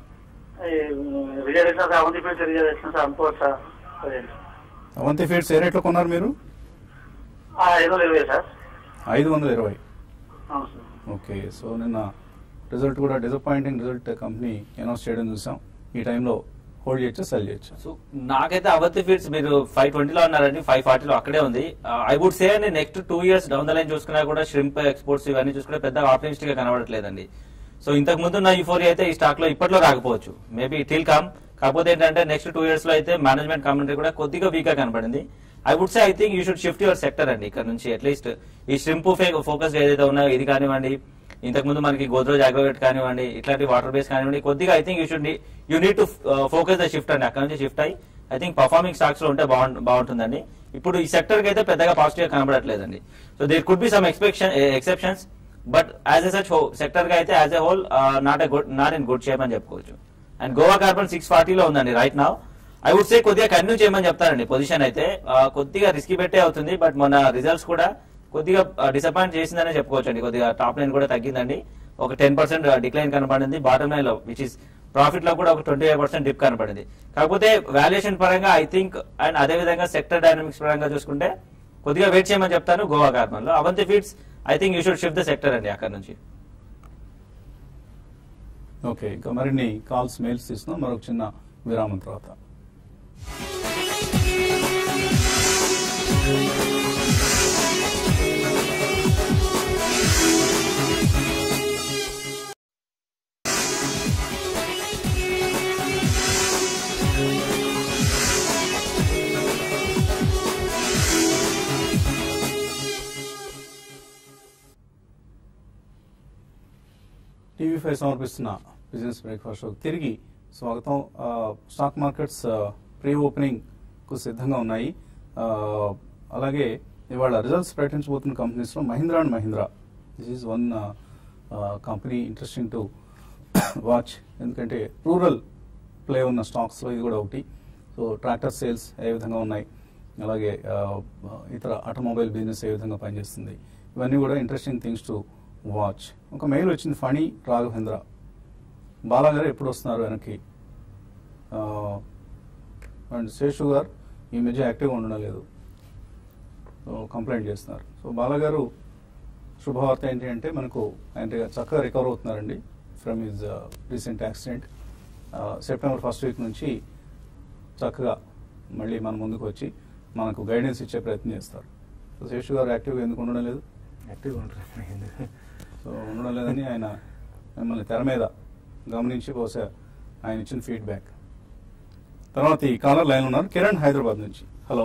రిజర్వేషన్ అవంతి ఫీల్డ్స్ రిజర్వేషన్స్ అనుకోవచ్చు సార్ అదే. అవంతి ఫీడ్స్ ఏ రేట్లో కొన్నారు మీరు ఆ, ఐదు వందల ఇరవై సార్ ఐదు వందల ఇరవై అవును సార్ ఓకే సో నిన్న రిజల్ట్ కూడా డిసప్పాయింటింగ్ రిజల్ట్ కంపెనీ అనౌన్స్ చేయడం చూసాం ఈ టైంలో హోల్డ్ చేయొచ్చు సెల్ చేయొచ్చు సో నాకైతే అవంతి ఫీడ్స్ మీరు ఫైవ్ ట్వంటీలో అన్నారండి ఫైవ్ ఫార్టీలో అక్కడే ఉంది ఐ వుడ్ సే అండి next two years down the line చూసుకున్నా కూడా షింప్ ఎక్స్పోర్ట్స్ ఇవన్నీ చూసుకుంటే పెద్దగా ఆప్టిమిస్టిక్ గా కనబడట్లేదండి సో ఇంతకు ముందు ఉన్న యూఫోరియా అయితే ఈ స్టాక్ లో ఇప్పట్లో రాకపోవచ్చు మేబీ టిల్ కమ్ కాకపోతే ఏంటంటే నెక్స్ట్ టూ ఇయర్స్ లో అయితే మేనేజ్మెంట్ కమెంటరీ కూడా కొద్దిగా వీక్ గా కనబడింది I would say I think you should shift your sector అండి ఇక్కడ నుంచి అట్లీస్ట్ ఈ షింప్ ఫోకస్ ఏదైతే ఉన్నాయో ఇది కానివ్వండి ఇంతకు ముందు మనకి గోద్రేజ్ అగ్రోవేట్ కానివ్వండి ఇట్లాంటి వాటర్ బేస్ కానివ్వండి కొద్దిగా I think you should you need to focus the shift అండి అక్కడ నుంచి షిఫ్ట్ అయ్యి ఐ థింక్ పర్ఫార్మింగ్ స్టాక్స్ లో ఉంటే బాగుంటు- బాగుంటుందండి ఇప్పుడు ఈ సెక్టర్ కి అయితే పెద్దగా పాజిటివ్ గా కనబడట్లేదండి so there could be some expectation exceptions but as a such sector గా అయితే as a whole not a good not in good shape అని చెప్పుకోవచ్చు అండ్ గోవా కార్బన్ సిక్స్ ఫార్టీలో ఉందండి right now I would say కొద్దిగా continue చేయమని చెప్తారండి position అయితే ఆ, కొద్దిగా రిస్కీ పెట్టే అవుతుంది బట్ మన రిజల్ట్స్ కూడా కొద్దిగా డిసప్పాయింట్ చేసిందనే చెప్పుకోవచ్చు అండి కొద్దిగా టాప్ లైన్ కూడా తగ్గిందండి ఒక టెన్ పర్సెంట్ డిక్లైన్ కనబడింది బాటమ్ లైన్ లో విచ్ ఇస్ ప్రాఫిట్ లో కూడా ఒక ట్వంటీ ఫైవ్ పర్సెంట్ డిప్ కనబడింది కాకపోతే వాల్యుయేషన్ పరంగా ఐ థింక్ అండ్ అదే విధంగా సెక్టర్ డైనమిక్స్ పరంగా చూసుకుంటే కొద్దిగా వెయిట్ చేయమని చెప్తాను గోవా కార్బన్ లో Avanti Feeds I think you should shift the sector అండి అక్కడ నుంచి ఓకే ఇంకా మరిన్ని కాల్స్ మెయిల్స్ తీసుకున్నాం మరొక చిన్న విరామం తర్వాత టీవీ ఫైవ్ సమర్పిస్తున్న బిజినెస్ బ్రేక్ఫాస్ట్ షోకి తిరిగి స్వాగతం ఆ, స్టాక్ మార్కెట్స్ ఆ, ప్రీ ఓపెనింగ్ కు సిద్ధంగా ఉన్నాయి ఆ, అలాగే ఇవాళ రిజల్ట్స్ ప్రకటించబోతున్న కంపెనీస్ లో Mahindra and Mahindra this is one company interesting to watch ఎందుకంటే రూరల్ ప్లే ఉన్న స్టాక్స్ లో ఇది కూడా ఒకటి సో ట్రాక్టర్ సేల్స్ ఏ విధంగా ఉన్నాయి అలాగే ఆ, ఇతర ఆటోమొబైల్ బిజినెస్ ఏ విధంగా పనిచేస్తుంది ఇవన్నీ కూడా ఇంట్రెస్టింగ్ థింగ్స్ టు వాచ్ ఒక మెయిల్ వచ్చింది ఫణి రాఘవేంద్ర బాలా గారు ఎప్పుడు వస్తున్నారు వెనక్కి ఆ, అండ్ శేషు గారు ఈ మధ్య యాక్టివ్గా ఉండడం లేదు సో కంప్లైంట్ చేస్తున్నారు సో బాలగారు శుభవార్త ఏంటి అంటే మనకు ఆయన చక్కగా రికవర్ అవుతున్నారండి from his recent accident September first week నుంచి చక్కగా మళ్ళీ మన ముందుకు వచ్చి మనకు గైడెన్స్ ఇచ్చే ప్రయత్నం చేస్తారు సో శేషు గారు యాక్టివ్గా ఎందుకు ఉండడం లేదు యాక్టివ్గా ఉంటుంది సో ఉండడం లేదని ఆయన మిమ్మల్ని తెర మీద గమనించి బహుశా ఆయన ఇచ్చిన ఫీడ్బ్యాక్ తర్వాత ఈ కాలర్ లైన్ ఉన్నారు కిరణ్ హైదరాబాద్ నుంచి హలో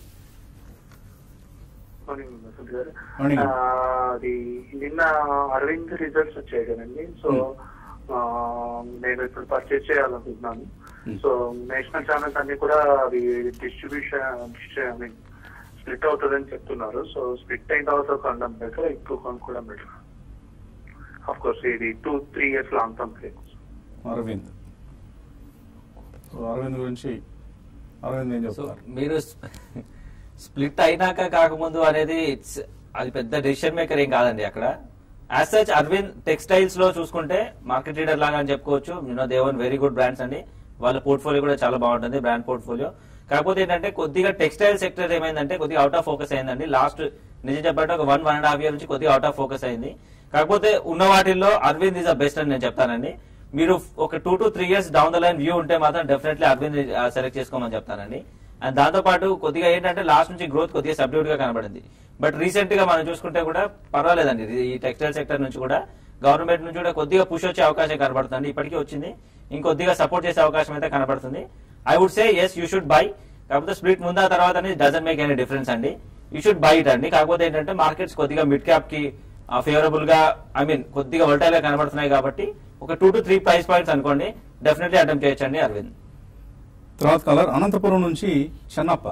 మార్నింగ్ వసంత్ గారు Morning. ఆ, అది నిన్న అరవింద్ రిజల్ట్స్ వచ్చాయి కదండి సో ఆ, నేను ఇప్పుడు పర్చేస్ చేయాలనుకుంటున్నాను Hmm. సో నేషనల్ ఛానల్స్ అన్ని కూడా అవి డిస్ట్రిబ్యూషన్ ఐ మీన్ స్ప్లిట్ అవుతుందని చెప్తున్నారు సో స్ప్లిట్ అయిన తర్వాత కొనడం బెటర్ ఎక్కువ కొనుక్కోవడం బెటర్ ఆఫ్ కోర్స్ ఇది two three years long term play Arvind so Arvind గురించి అరవింద్ ఏం సో చెప్తారు మీరు స్ప్లిట్ అయినాక కాకముందు అనేది ఇట్స్ అది పెద్ద డెసిషన్ మేకర్ ఏం కాదండి అక్కడ యాజ్ సచ్ అరవింద్ టెక్స్టైల్స్ లో చూసుకుంటే మార్కెట్ లీడర్ లాగా అని చెప్పుకోవచ్చు you know they have very good brands అండి వాళ్ళ పోర్ట్ఫోలియో కూడా చాలా బాగుంటుంది బ్రాండ్ పోర్ట్ఫోలియో కాకపోతే ఏంటంటే కొద్దిగా టెక్స్టైల్ సెక్టర్ ఏమైందంటే కొద్దిగా అవుట్ ఆఫ్ ఫోకస్ అయిందండి లాస్ట్ నిజం చెప్పాలంటే ఒక one one and half year నుంచి కొద్దిగా అవుట్ ఆఫ్ ఫోకస్ అయింది కాకపోతే ఉన్న వాటిల్లో అరవింద్ ఇస్ ద బెస్ట్ అని నేను చెప్తానండి మీరు ఒక two to three years down the line view ఉంటే మాత్రం డెఫినెట్లీ అరవింద్ సెలెక్ట్ చేసుకోమని చెప్తానండి అండ్ దాంతో పాటు కొద్దిగా ఏంటంటే లాస్ట్ నుంచి గ్రోత్ కొద్దిగా సబ్డ్యూట్ గా కనబడింది బట్ రీసెంట్ గా మనం చూసుకుంటే కూడా పర్వాలేదండి ఇది ఈ టెక్స్టైల్ సెక్టర్ నుంచి కూడా గవర్నమెంట్ నుంచి కూడా కొద్దిగా పుష్ వచ్చే అవకాశం కనబడుతుంది ఇప్పటికీ వచ్చింది ఇంకొద్దిగా సపోర్ట్ చేసే అవకాశం అయితే కనబడుతుంది I would say yes you should buy కాకపోతే స్ప్లిట్ ముందా తర్వాత అనేది డజన్ మేక్ ఎనీ డిఫరెన్స్ అండి యూ షుడ్ బై ఇట్ అండి కాకపోతే ఏంటంటే మార్కెట్స్ కొద్దిగా మిడ్ క్యాప్ కి ఫేవరబుల్ గా ఐ మీన్ కొద్దిగా వల్టైల్ గా కనబడుతున్నాయి కాబట్టి ఒక two to three price points అనుకోండి డెఫినెట్లీ అటెంప్ట్ చేయొచ్చండి అరవింద్ తర్వాత కాలర్ అనంతపురం నుంచి Chennappa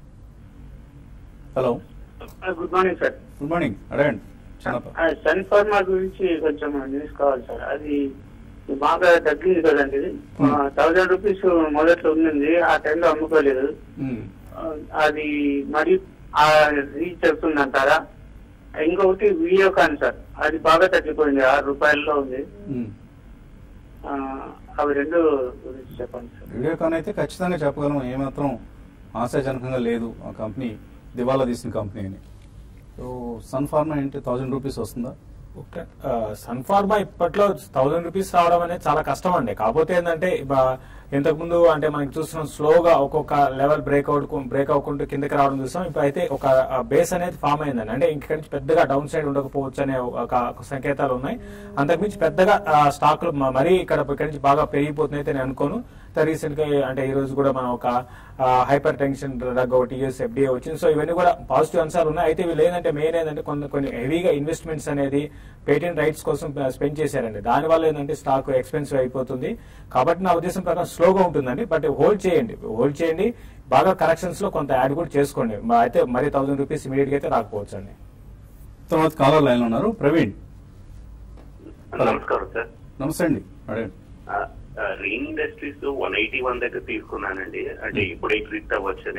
hello good morning sir good morning అడగండి చెన్నప్ప సన్ ఫార్మా గురించి కొంచెం న్యూస్ కావాలి సార్ అది బాగా తగ్గింది కదండి ఇది థౌజండ్ రూపీస్ మొదట్లో ఉంది ఆ టైంలో అమ్ముకోలేదు మ్మ్. ఆ, అది మరి ఆ రీచ్ అవుతుంది అంటారా ఇంకొకటి వియోకాన్ సార్ అది బాగా తగ్గిపోయింది ఆరు రూపాయల్లో ఉంది మ్మ్. ఆ, అవి రెండు గురించి చెప్పండి సార్ వీడియోకాన్ అయితే ఖచ్చితంగా చెప్పగలం ఏమాత్రం ఆశాజనకంగా లేదు ఆ కంపెనీ దివాలా తీసిన కంపెనీ అని సో సన్ ఫార్మా ఏంటి థౌజండ్ రూపీస్ వస్తుందా సన్ ఫార్మా ఇప్పట్లో థౌసండ్ రూపీస్ రావడం అనేది చాలా కష్టం అండి కాకపోతే ఏంటంటే ఇంతకు ముందు అంటే మనకి చూస్తున్నాం స్లోగా ఒక్కొక్క లెవెల్ బ్రేక్అవుట్ బ్రేక్ అవ్వకుంటూ కిందకి రావడం చూసాం ఇప్పుడు అయితే ఒక బేస్ అనేది ఫామ్ అయిందండి అంటే ఇక్కడి నుంచి పెద్దగా డౌన్ సైడ్ ఉండకపోవచ్చు అనే ఒక ఒక సంకేతాలు ఉన్నాయి అంతకుమించి పెద్దగా స్టాక్లు మరీ ఇక్కడ ఇక్కడి నుంచి బాగా పెరిగిపోతుంది అయితే నేను అనుకోను రీసెంట్ గా అంటే ఈ రోజు కూడా మనం ఒక హైపర్ టెన్షన్ డ్రగ్ ఒకటి యూఎస్ ఎఫ్డిఏ వచ్చింది సో ఇవన్నీ కూడా పాజిటివ్ అంశాలు ఉన్నాయి అయితే వీళ్ళు ఏంటంటే మెయిన్ ఏంటంటే కొన్ని కొన్ని హెవీగా ఇన్వెస్ట్మెంట్స్ అనేది పేటెంట్ రైట్స్ కోసం స్పెండ్ చేశారండి దానివల్ల ఏంటంటే స్టాక్ ఎక్స్పెన్సివ్ అయిపోతుంది కాబట్టి నా ఉద్దేశం ప్రకారం స్లోగా ఉంటుందండి బట్ హోల్డ్ చేయండి హోల్డ్ చేయండి బాగా కరెక్షన్స్ లో కొంత యాడ్ కూడా చేసుకోండి మ- అయితే మరి థౌసండ్ రూపీస్ ఇమీడియట్ గా అయితే రాకపోవచ్చు అండి తర్వాత కాలర్ లైన్ లో ఉన్నారు ప్రవీణ్ నమస్కారం సార్ నమస్తే అండి అడగండి Rain Industries one eighty one దగ్గర తీసుకున్నానండి అంటే ఇప్పుడు ఎగ్జిట్ అవ్వచ్చని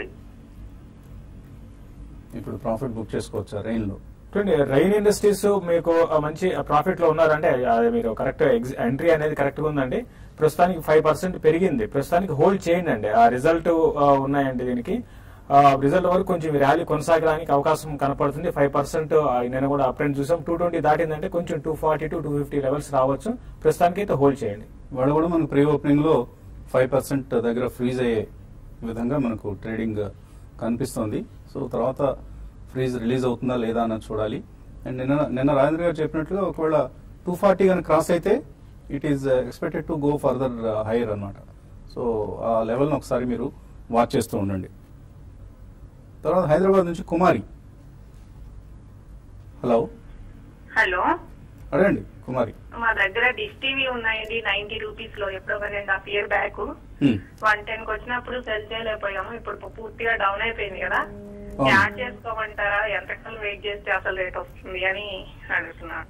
ఇప్పుడు ప్రాఫిట్ బుక్ చేసుకోవచ్చా రెయిన్ లో చూడండి రైన్ ఇండస్ట్రీస్ మీకు ఆ మంచి ప్రాఫిట్ లో ఉన్నారంటే అది మీరు కరెక్ట్ ఎంట్రీ అనేది కరెక్ట్ గా ఉందండి ప్రస్తుతానికి ఫైవ్ పర్సెంట్ పెరిగింది ప్రస్తుతానికి హోల్డ్ చేయండి అండి ఆ రిజల్ట్ ఉన్నాయండి దీనికి రిజల్ట్ వరకు కొంచెం ర్యాలీ కొనసాగడానికి అవకాశం కనపడుతుంది ఫైవ్ పర్సెంట్ నేను కూడా అప్ ట్రెండ్ చూసాం టూ ట్వంటీ దాటిందంటే కొంచెం two forty to two fifty levels రావచ్చు ప్రస్తుతానికి అయితే హోల్డ్ చేయండి వాళ్ళు కూడా మనకు ప్రీ ఓపెనింగ్ లో ఫైవ్ పర్సెంట్ దగ్గర ఫ్రీజ్ అయ్యే విధంగా మనకు ట్రేడింగ్ కనిపిస్తోంది సో తర్వాత ఫ్రీజ్ రిలీజ్ అవుతుందా లేదా అన్నది చూడాలి అండ్ నిన్న నిన్న రాజేంద్ర గారు చెప్పినట్లుగా ఒకవేళ టూ ఫార్టీ కానీ క్రాస్ అయితే it is expected to go further higher అన్నమాట సో ఆ లెవెల్ని ఒకసారి మీరు వాచ్ చేస్తూ ఉండండి తర్వాత హైదరాబాద్ నుంచి కుమారి హలో హలో అడగండి కుమారి మా దగ్గర డిష్ టీవీ ఉన్నాయండి నైన్టీ రూపీస్ లో ఎప్పుడో ఒక రెండు హాఫ్ ఇయర్ బ్యాక్ హ్మ్. వన్ టెన్ కి వచ్చినప్పుడు సెల్ చేయలేకపోయాము ఇప్పుడు పూర్తిగా డౌన్ అయిపోయింది కదా అవును. యాడ్ చేసుకోమంటారా ఎంతకాలం వెయిట్ చేస్తే అసలు రేట్ వస్తుంది అని అడుగుతున్నాను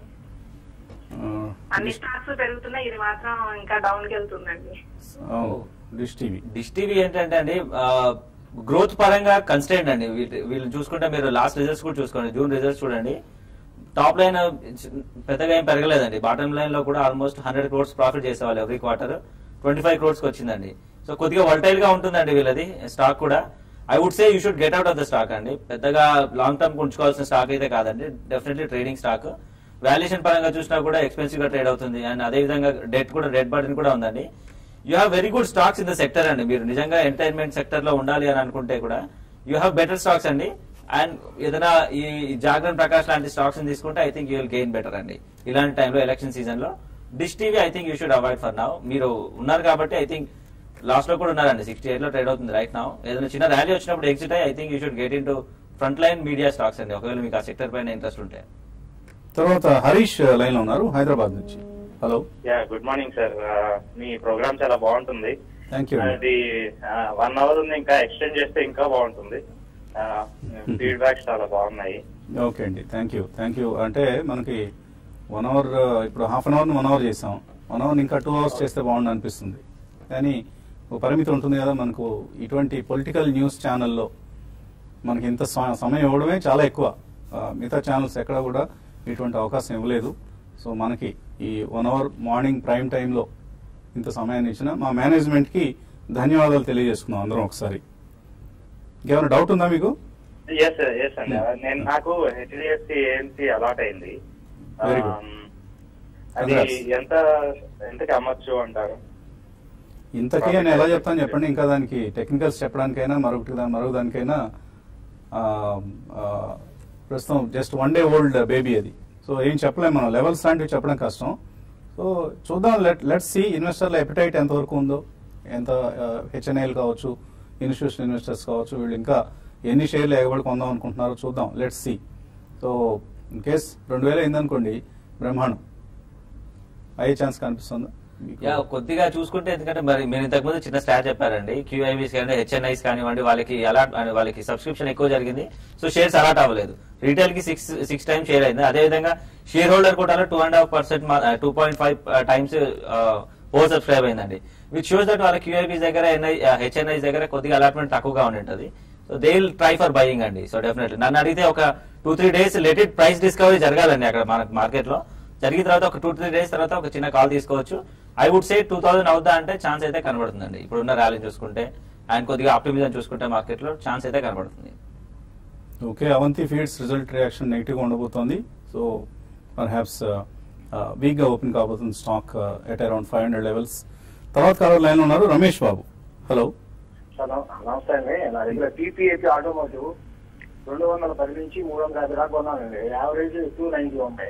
ఆ, అన్ని స్టాక్స్ పెరుగుతున్నాయి ఇది మాత్రం ఇంకా డౌన్ కి వెళ్తుందండి అవును డిష్ టీవీ డిష్ టీవీ ఏంటంటే అండి గ్రోత్ పరంగా కన్స్టెంట్ అండి వీటి- వీళ్ళని చూసుకుంటే మీరు లాస్ట్ రిజల్ట్స్ కూడా చూసుకోండి జూన్ రిజల్ట్స్ చూడండి టాప్ లైన్ పెద్దగా ఏం పెరగలేదండి బాటమ్ లైన్ లో కూడా ఆల్మోస్ట్ హండ్రెడ్ క్రోర్స్ ప్రాఫిట్ చేసేవాళ్ళు every quarter twenty five crores వచ్చిందండి సో కొద్దిగా వల్టైల్ గా ఉంటుందండి వీళ్ళది స్టాక్ కూడా I would say you should get out of the stock అండి పెద్దగా లాంగ్ టర్మ్ ఉంచుకోవాల్సిన స్టాక్ అయితే కాదండి డెఫినెట్లీ ట్రేడింగ్ స్టాక్ వాల్యుయేషన్ పరంగా చూసినా కూడా ఎక్స్పెన్సివ్ గా ట్రేడ్ అవుతుంది అండ్ అదే విధంగా డెట్ కూడా డెట్ బర్డెన్ కూడా ఉందండి you have very good stocks in the sector అండి మీరు నిజంగా ఎంటర్టైన్మెంట్ సెక్టర్ లో ఉండాలి అని అనుకుంటే కూడా యూ హ్యావ్ బెటర్ స్టాక్స్ అండి అండ్ ఏదైనా ఈ జాగ్రన్ ప్రకాష్ లాంటి స్టాక్స్ తీసుకుంటే I think you will gain better అండి ఇలాంటి టైంలో ఎలక్షన్ సీజన్ లో dish TV I think you should avoid for now మీరు ఉన్నారు కాబట్టి ఐ థింక్ లాస్ట్ లో కూడా ఉన్నారండి సిక్స్టీ ఎయిట్ లో ట్రేడ్ అవుతుంది రైట్ నౌ ఏదైనా చిన్న ర్యాలీ వచ్చినప్పుడు ఎగ్జిట్ అయ్యి I think you should get into front line media stocks అండి ఒకవేళ మీకు ఆ సెక్టర్ పైన ఇంట్రెస్ట్ ఉంటే తర్వాత హరీష్ లైన్ లో ఉన్నారు హైదరాబాద్ నుంచి hello yeah good morning sir మీ ప్రోగ్రామ్ చాలా బాగుంటుంది థ్యాంక్ యూ అది వన్ అవర్ ఉంది ఇంకా ఎక్స్టెండ్ చేస్తే ఇంకా బాగుంటుంది ఫీడ్బ్యాక్స్ చాలా బాగున్నాయి ఓకే అండి థ్యాంక్ యూ థ్యాంక్ యూ అంటే మనకి వన్ అవర్ ఇప్పుడు half an hour one hour చేసాం వన్ అవర్ ఇంకా టూ అవర్స్ చేస్తే బాగుండు అనిపిస్తుంది కానీ ఒక పరిమితి ఉంటుంది కదా మనకు ఇటువంటి పొలిటికల్ న్యూస్ ఛానల్లో మనకి ఇంత స- సమయం ఇవ్వడమే చాలా ఎక్కువ ఆ, మిగతా ఛానల్స్ ఎక్కడ కూడా ఇటువంటి అవకాశం ఇవ్వలేదు సో మనకి ఈ వన్ అవర్ మార్నింగ్ ప్రైమ్ టైంలో ఇంత సమయాన్ని ఇచ్చిన మా మేనేజ్మెంట్కి ధన్యవాదాలు తెలియజేసుకున్నాం అందరం ఒకసారి ఇంకేమైనా డౌట్ ఉందా మీకు ఎస్ ఎస్ అండి నేను నాకు హెచ్డిఎఫ్సి ఏఎంసీ అలాట్ అయింది Very good. Um, అది Congrats. ఎంత ఎంతకి అమ్మచ్చు అంటారు ఇంతకీ నేను ఎలా చెప్తాను చెప్పండి ఇంకా దానికి టెక్నికల్స్ చెప్పడానికైనా మరొకటి దా- మరొక దానికైనా ఆ, ఆ, ప్రస్తుతం just one day old baby అది సో ఏం చెప్పలేము మనం లెవెల్స్ లాంటివి చెప్పడం కష్టం సో చూద్దాం లెట్ లెట్ సి ఇన్వెస్టర్ల ఎపిటైట్ ఎంతవరకు ఉందో ఎంత హెచ్ఎన్ఐలు కావచ్చు ఇన్స్టిట్యూషన్ ఇన్వెస్టర్స్ కావచ్చు వీళ్ళు ఇంకా ఎన్ని షేర్లు ఎగబడి కొందాం అనుకుంటున్నారో చూద్దాం let see so in case రెండు వేలు అయిందనుకోండి బ్రహ్మాండం అయ్యే ఛాన్స్ కనిపిస్తుందా మీకు? యా కొద్దిగా చూసుకుంటే ఎందుకంటే మరి మీరు ఇంతకు ముందు చిన్న స్టాట్ చెప్పారండి క్యూఐబీస్ కానీ హెచ్ఎన్ఐస్ కానివ్వండి వాళ్ళకి అలాట్ వాళ్ళకి సబ్స్క్రిప్షన్ ఎక్కువ జరిగింది సో షేర్స్ అలాట్ అవ్వలేదు రీటైల్ కి సిక్స్ సిక్స్ టైమ్స్ షేర్ అయింది అదే విధంగా షేర్ హోల్డర్ కూడా two and half percent two point five times over subscribe అయిందండి విచ్ షోస్ దట్ వాళ్ళ క్యూఐబీస్ దగ్గర హెచ్ఎన్ఐస్ దగ్గర కొద్దిగా అలాట్మెంట్ తక్కువగా ఉండి ఉంటుంది so they will try for buying అండి సో డెఫినెట్లీ నన్ను అడిగితే ఒక two three days let it price discovery జరగాలండి అక్కడ మన మార్కెట్ లో జరిగిన తర్వాత ఒక టూ త్రీ డేస్ తర్వాత ఒక చిన్న కాల్ తీసుకోవచ్చు I would say two thousand అవుతా అంటే ఛాన్స్ అయితే కనబడుతుందండి ఇప్పుడున్న ర్యాలీ చూసుకుంటే అండ్ కొద్దిగా ఆప్టిమిజం చూసుకుంటే మార్కెట్ లో ఛాన్స్ అయితే కనబడుతుంది okay Avanti feeds result reaction negative ఉండబోతోంది సో పర్ హ్యాప్స్ వీక్ గా ఓపెన్ కాబోతుంది stock at around five hundred levels తర్వాత కాలర్ లైన్ ఉన్నారు రమేష్ బాబు హలో సార్ నమ- నమస్తే అండి నా దగ్గర టీపీఏపీ ఆటోమోటివ్ రెండు వందల పది నుంచి మూడు వందల యాభై దాకా కొన్నానండి యావరేజ్ టూ నైన్టీ ఉంటాయి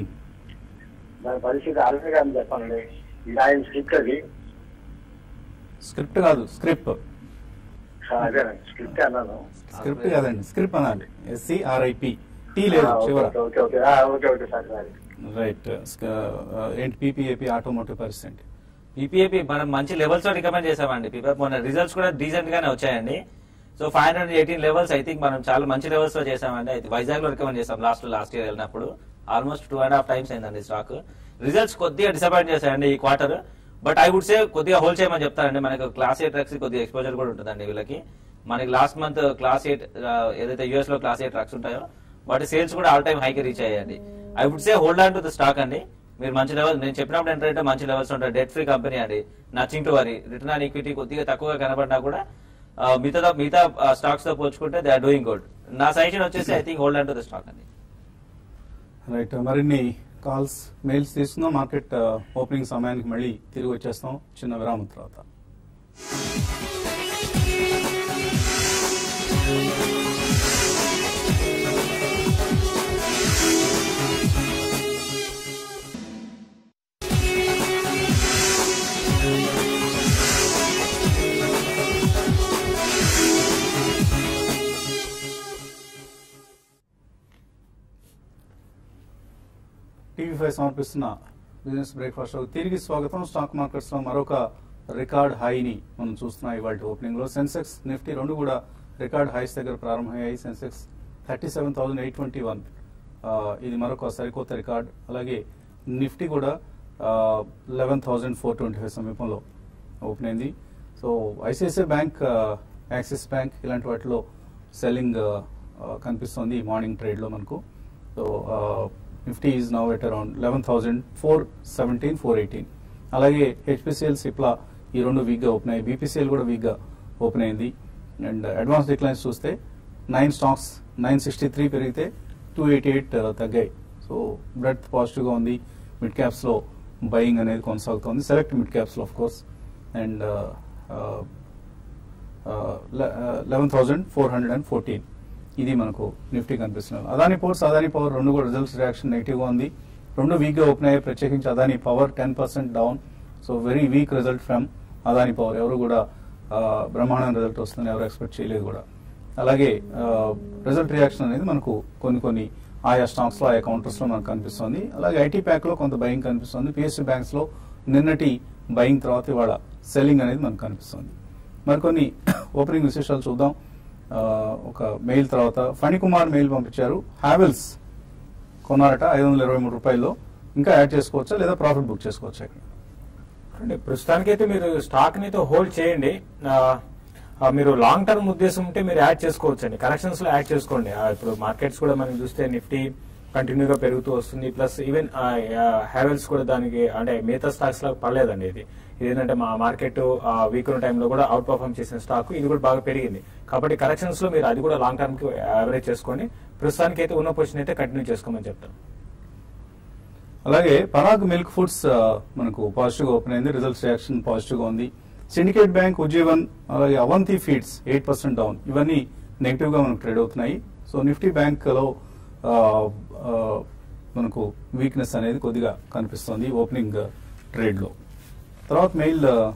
దాని పరిస్థితి అరవై గారిని చెప్పానండి ఇది ఆయన స్క్రిప్ట్ అది స్క్రిప్ట్ కాదు స్క్రిప్ట్ ఆ, అదేనండి స్క్రిప్ట్ అన్నాను స్క్రిప్ట్ కాదండి స్క్రిప్ట్ అనాలి ఎస్సీఆర్ఐపి టీ లేదు ఆ, ఓకే, చివర ఓకే ఓకే ఆ, okay okay sir sir right ఏంటి పీపీఏపీ ఆటోమోటివ్ పరిస్థితి పీపీఏపీ మనం మంచి లెవెల్స్ లో రికమెండ్ చేసామండి పీపీఎఫ్ మొన్న రిజల్ట్స్ కూడా డీసెంట్ గానే వచ్చాయండి so five hundred eighteen levels I think మనం చాలా మంచి లెవెల్స్ లో చేసామండి అయితే వైజాగ్ లో రికమెండ్ చేసాం లాస్ట్ లాస్ట్ ఇయర్ వెళ్ళినప్పుడు almost two and half times అయిందండి స్టాక్ రిజల్ట్స్ కొద్దిగా డిసప్పాయింట్ చేశాయండి ఈ quarter but I would say కొద్దిగా హోల్ చేయమని చెప్తారండి మనకు క్లాస్ ఎయిట్ ట్రక్స్ కొద్దిగా ఎక్స్పోజర్ కూడా ఉంటుందండి వీళ్ళకి మనకి లాస్ట్ మంత్ క్లాస్ ఎయిట్ ఏదైతే యూఎస్ లో క్లాస్ ఎయిట్ ట్రక్స్ ఉంటాయో వాటి సేల్స్ కూడా ఆల్ టైమ్ హైకి రీచ్ అయ్యాయండి I would say hold on to the stock అండి మీరు మంచి లెవెల్ నేను చెప్పినప్పుడు ఏంటంటే మంచి లెవెల్స్ ఉంటాయి డెట్ ఫ్రీ కంపెనీ అండి nothing to worry return on equity కొద్దిగా తక్కువగా కనబడినా కూడా ఆ, మిగతా మిగతా స్టాక్స్ తో పోల్చుకుంటే దే ఆర్ డూయింగ్ గుడ్ నా సజెషన్ వచ్చేసి I think hold on to the stock అండి రైట్ మరిన్ని కాల్స్ మెయిల్స్ తీసుకుందాం మార్కెట్ ఓపెనింగ్ సమయానికి మళ్ళీ తిరిగి వచ్చేస్తాం చిన్న విరామం తర్వాత టీవీ ఫైవ్ సమర్పిస్తున్న బిజినెస్ బ్రేక్ఫాస్ట్ తిరిగి స్వాగతం స్టాక్ మార్కెట్స్ లో మరొక రికార్డ్ హైని మనం చూస్తున్నాం ఇవాళ ఓపెనింగ్ లో సెన్సెక్స్ నిఫ్టీ రెండు కూడా రికార్డ్ హైస్ దగ్గర ప్రారంభమయ్యాయి Sensex thirty seven thousand eight twenty one ఇది మరొక సరికొత్త రికార్డ్ అలాగే నిఫ్టీ కూడా eleven thousand four twenty five సమీపంలో ఓపెన్ అయింది so ICICI bank Axis bank ఇలాంటి వాటిలో సెల్లింగ్ కనిపిస్తుంది ఈ మార్నింగ్ ట్రేడ్లో మనకు so Nifty is now at around eleven thousand four seventeen four eighteen అలాగే హెచ్పిసిఎల్ సిప్లా ఈ రెండు వీక్గా ఓపెన్ అయ్యాయి బీపీసీఎల్ కూడా వీక్గా ఓపెన్ అయింది అండ్ అడ్వాన్స్ డిక్లైన్స్ చూస్తే nine stocks nine sixty three పెరిగితే టూ ఎయిటీ ఎయిట్ తగ్గాయి సో బ్రెడ్ పాజిటివ్గా ఉంది మిడ్ క్యాప్స్లో బయింగ్ అనేది కొనసాగుతోంది సెలెక్ట్ మిడ్ క్యాప్స్లో of course and eleven thousand four hundred and fourteen ఇది మనకు నిఫ్టీ కనిపిస్తున్నారు అదాని పోర్ట్స్ అదాని పవర్ రెండు కూడా రిజల్ట్స్ రియాక్షన్ నెగిటివ్గా ఉంది రెండు వీక్గా ఓపెన్ అయ్యాయి ప్రత్యేకించి Adani power ten percent down so very weak result from Adani power ఎవరు కూడా ఆ, బ్రహ్మాండం రిజల్ట్ వస్తుందని ఎవరు ఎక్స్పెక్ట్ చేయలేదు కూడా అలాగే రిజల్ట్ రియాక్షన్ అనేది మనకు కొన్ని కొన్ని ఆయా స్టాక్స్ లో ఆయా కౌంటర్స్ లో మనకు కనిపిస్తుంది అలాగే ఐటీ ప్యాక్ లో కొంత బయింగ్ కనిపిస్తుంది పిఎస్సి బ్యాంక్స్ లో నిన్నటి బయింగ్ తర్వాత ఇవాళ సెల్లింగ్ అనేది మనకు కనిపిస్తుంది మరికొన్ని ఓపెనింగ్ విశేషాలు చూద్దాం ఆ, ఒక మెయిల్ తర్వాత ఫణికుమార్ మెయిల్ పంపించారు హ్యావెల్స్ కొన్నారట ఐదు వందల ఇరవై మూడు రూపాయల్లో ఇంకా యాడ్ చేసుకోవచ్చా లేదా ప్రాఫిట్ బుక్ చేసుకోవచ్చా ఇక్కడ అంటే ప్రస్తుతానికైతే మీరు స్టాక్ ని అయితే హోల్డ్ చేయండి ఆ, ఆ, మీరు లాంగ్ టర్మ్ ఉద్దేశం ఉంటే మీరు యాడ్ చేసుకోవచ్చు అండి కరెక్షన్స్ లో యాడ్ చేసుకోండి ఆ, ఇప్పుడు మార్కెట్స్ కూడా మనం చూస్తే నిఫ్టీ కంటిన్యూగా పెరుగుతూ వస్తుంది ప్లస్ ఈవెన్ హ్యావెల్స్ కూడా దానికి అంటే మిగతా స్టాక్స్ లాగా పడలేదండి ఇది ఇది ఏంటంటే మా మార్కెట్ వీక్ ఉన్న టైంలో కూడా అవుట్ పర్ఫామ్ చేసిన స్టాక్ ఇది కూడా బాగా పెరిగింది కాబట్టి కరెక్షన్స్ లో మీరు అది కూడా లాంగ్ టర్మ్ కి యావరేజ్ చేసుకోండి ప్రస్తుతానికి అయితే ఉన్న పొజిషన్ అయితే కంటిన్యూ చేసుకోమని చెప్తాను అలాగే పరాగ్ మిల్క్ ఫుడ్స్ ఆ, మనకు పాజిటివ్ గా ఓపెన్ అయింది రిజల్ట్స్ రియాక్షన్ పాజిటివ్ గా ఉంది సిండికేట్ బ్యాంక్ ఉజ్జీవన్ అలాగే Avanti feeds eight percent down ఇవన్నీ నెగిటివ్ గా మనకు ట్రేడ్ అవుతున్నాయి సో నిఫ్టీ బ్యాంక్ లో ఆ, ఆ, మనకు వీక్నెస్ అనేది కొద్దిగా కనిపిస్తుంది ఓపెనింగ్ ట్రేడ్ లో తర్వాత మెయిల్ ఆ,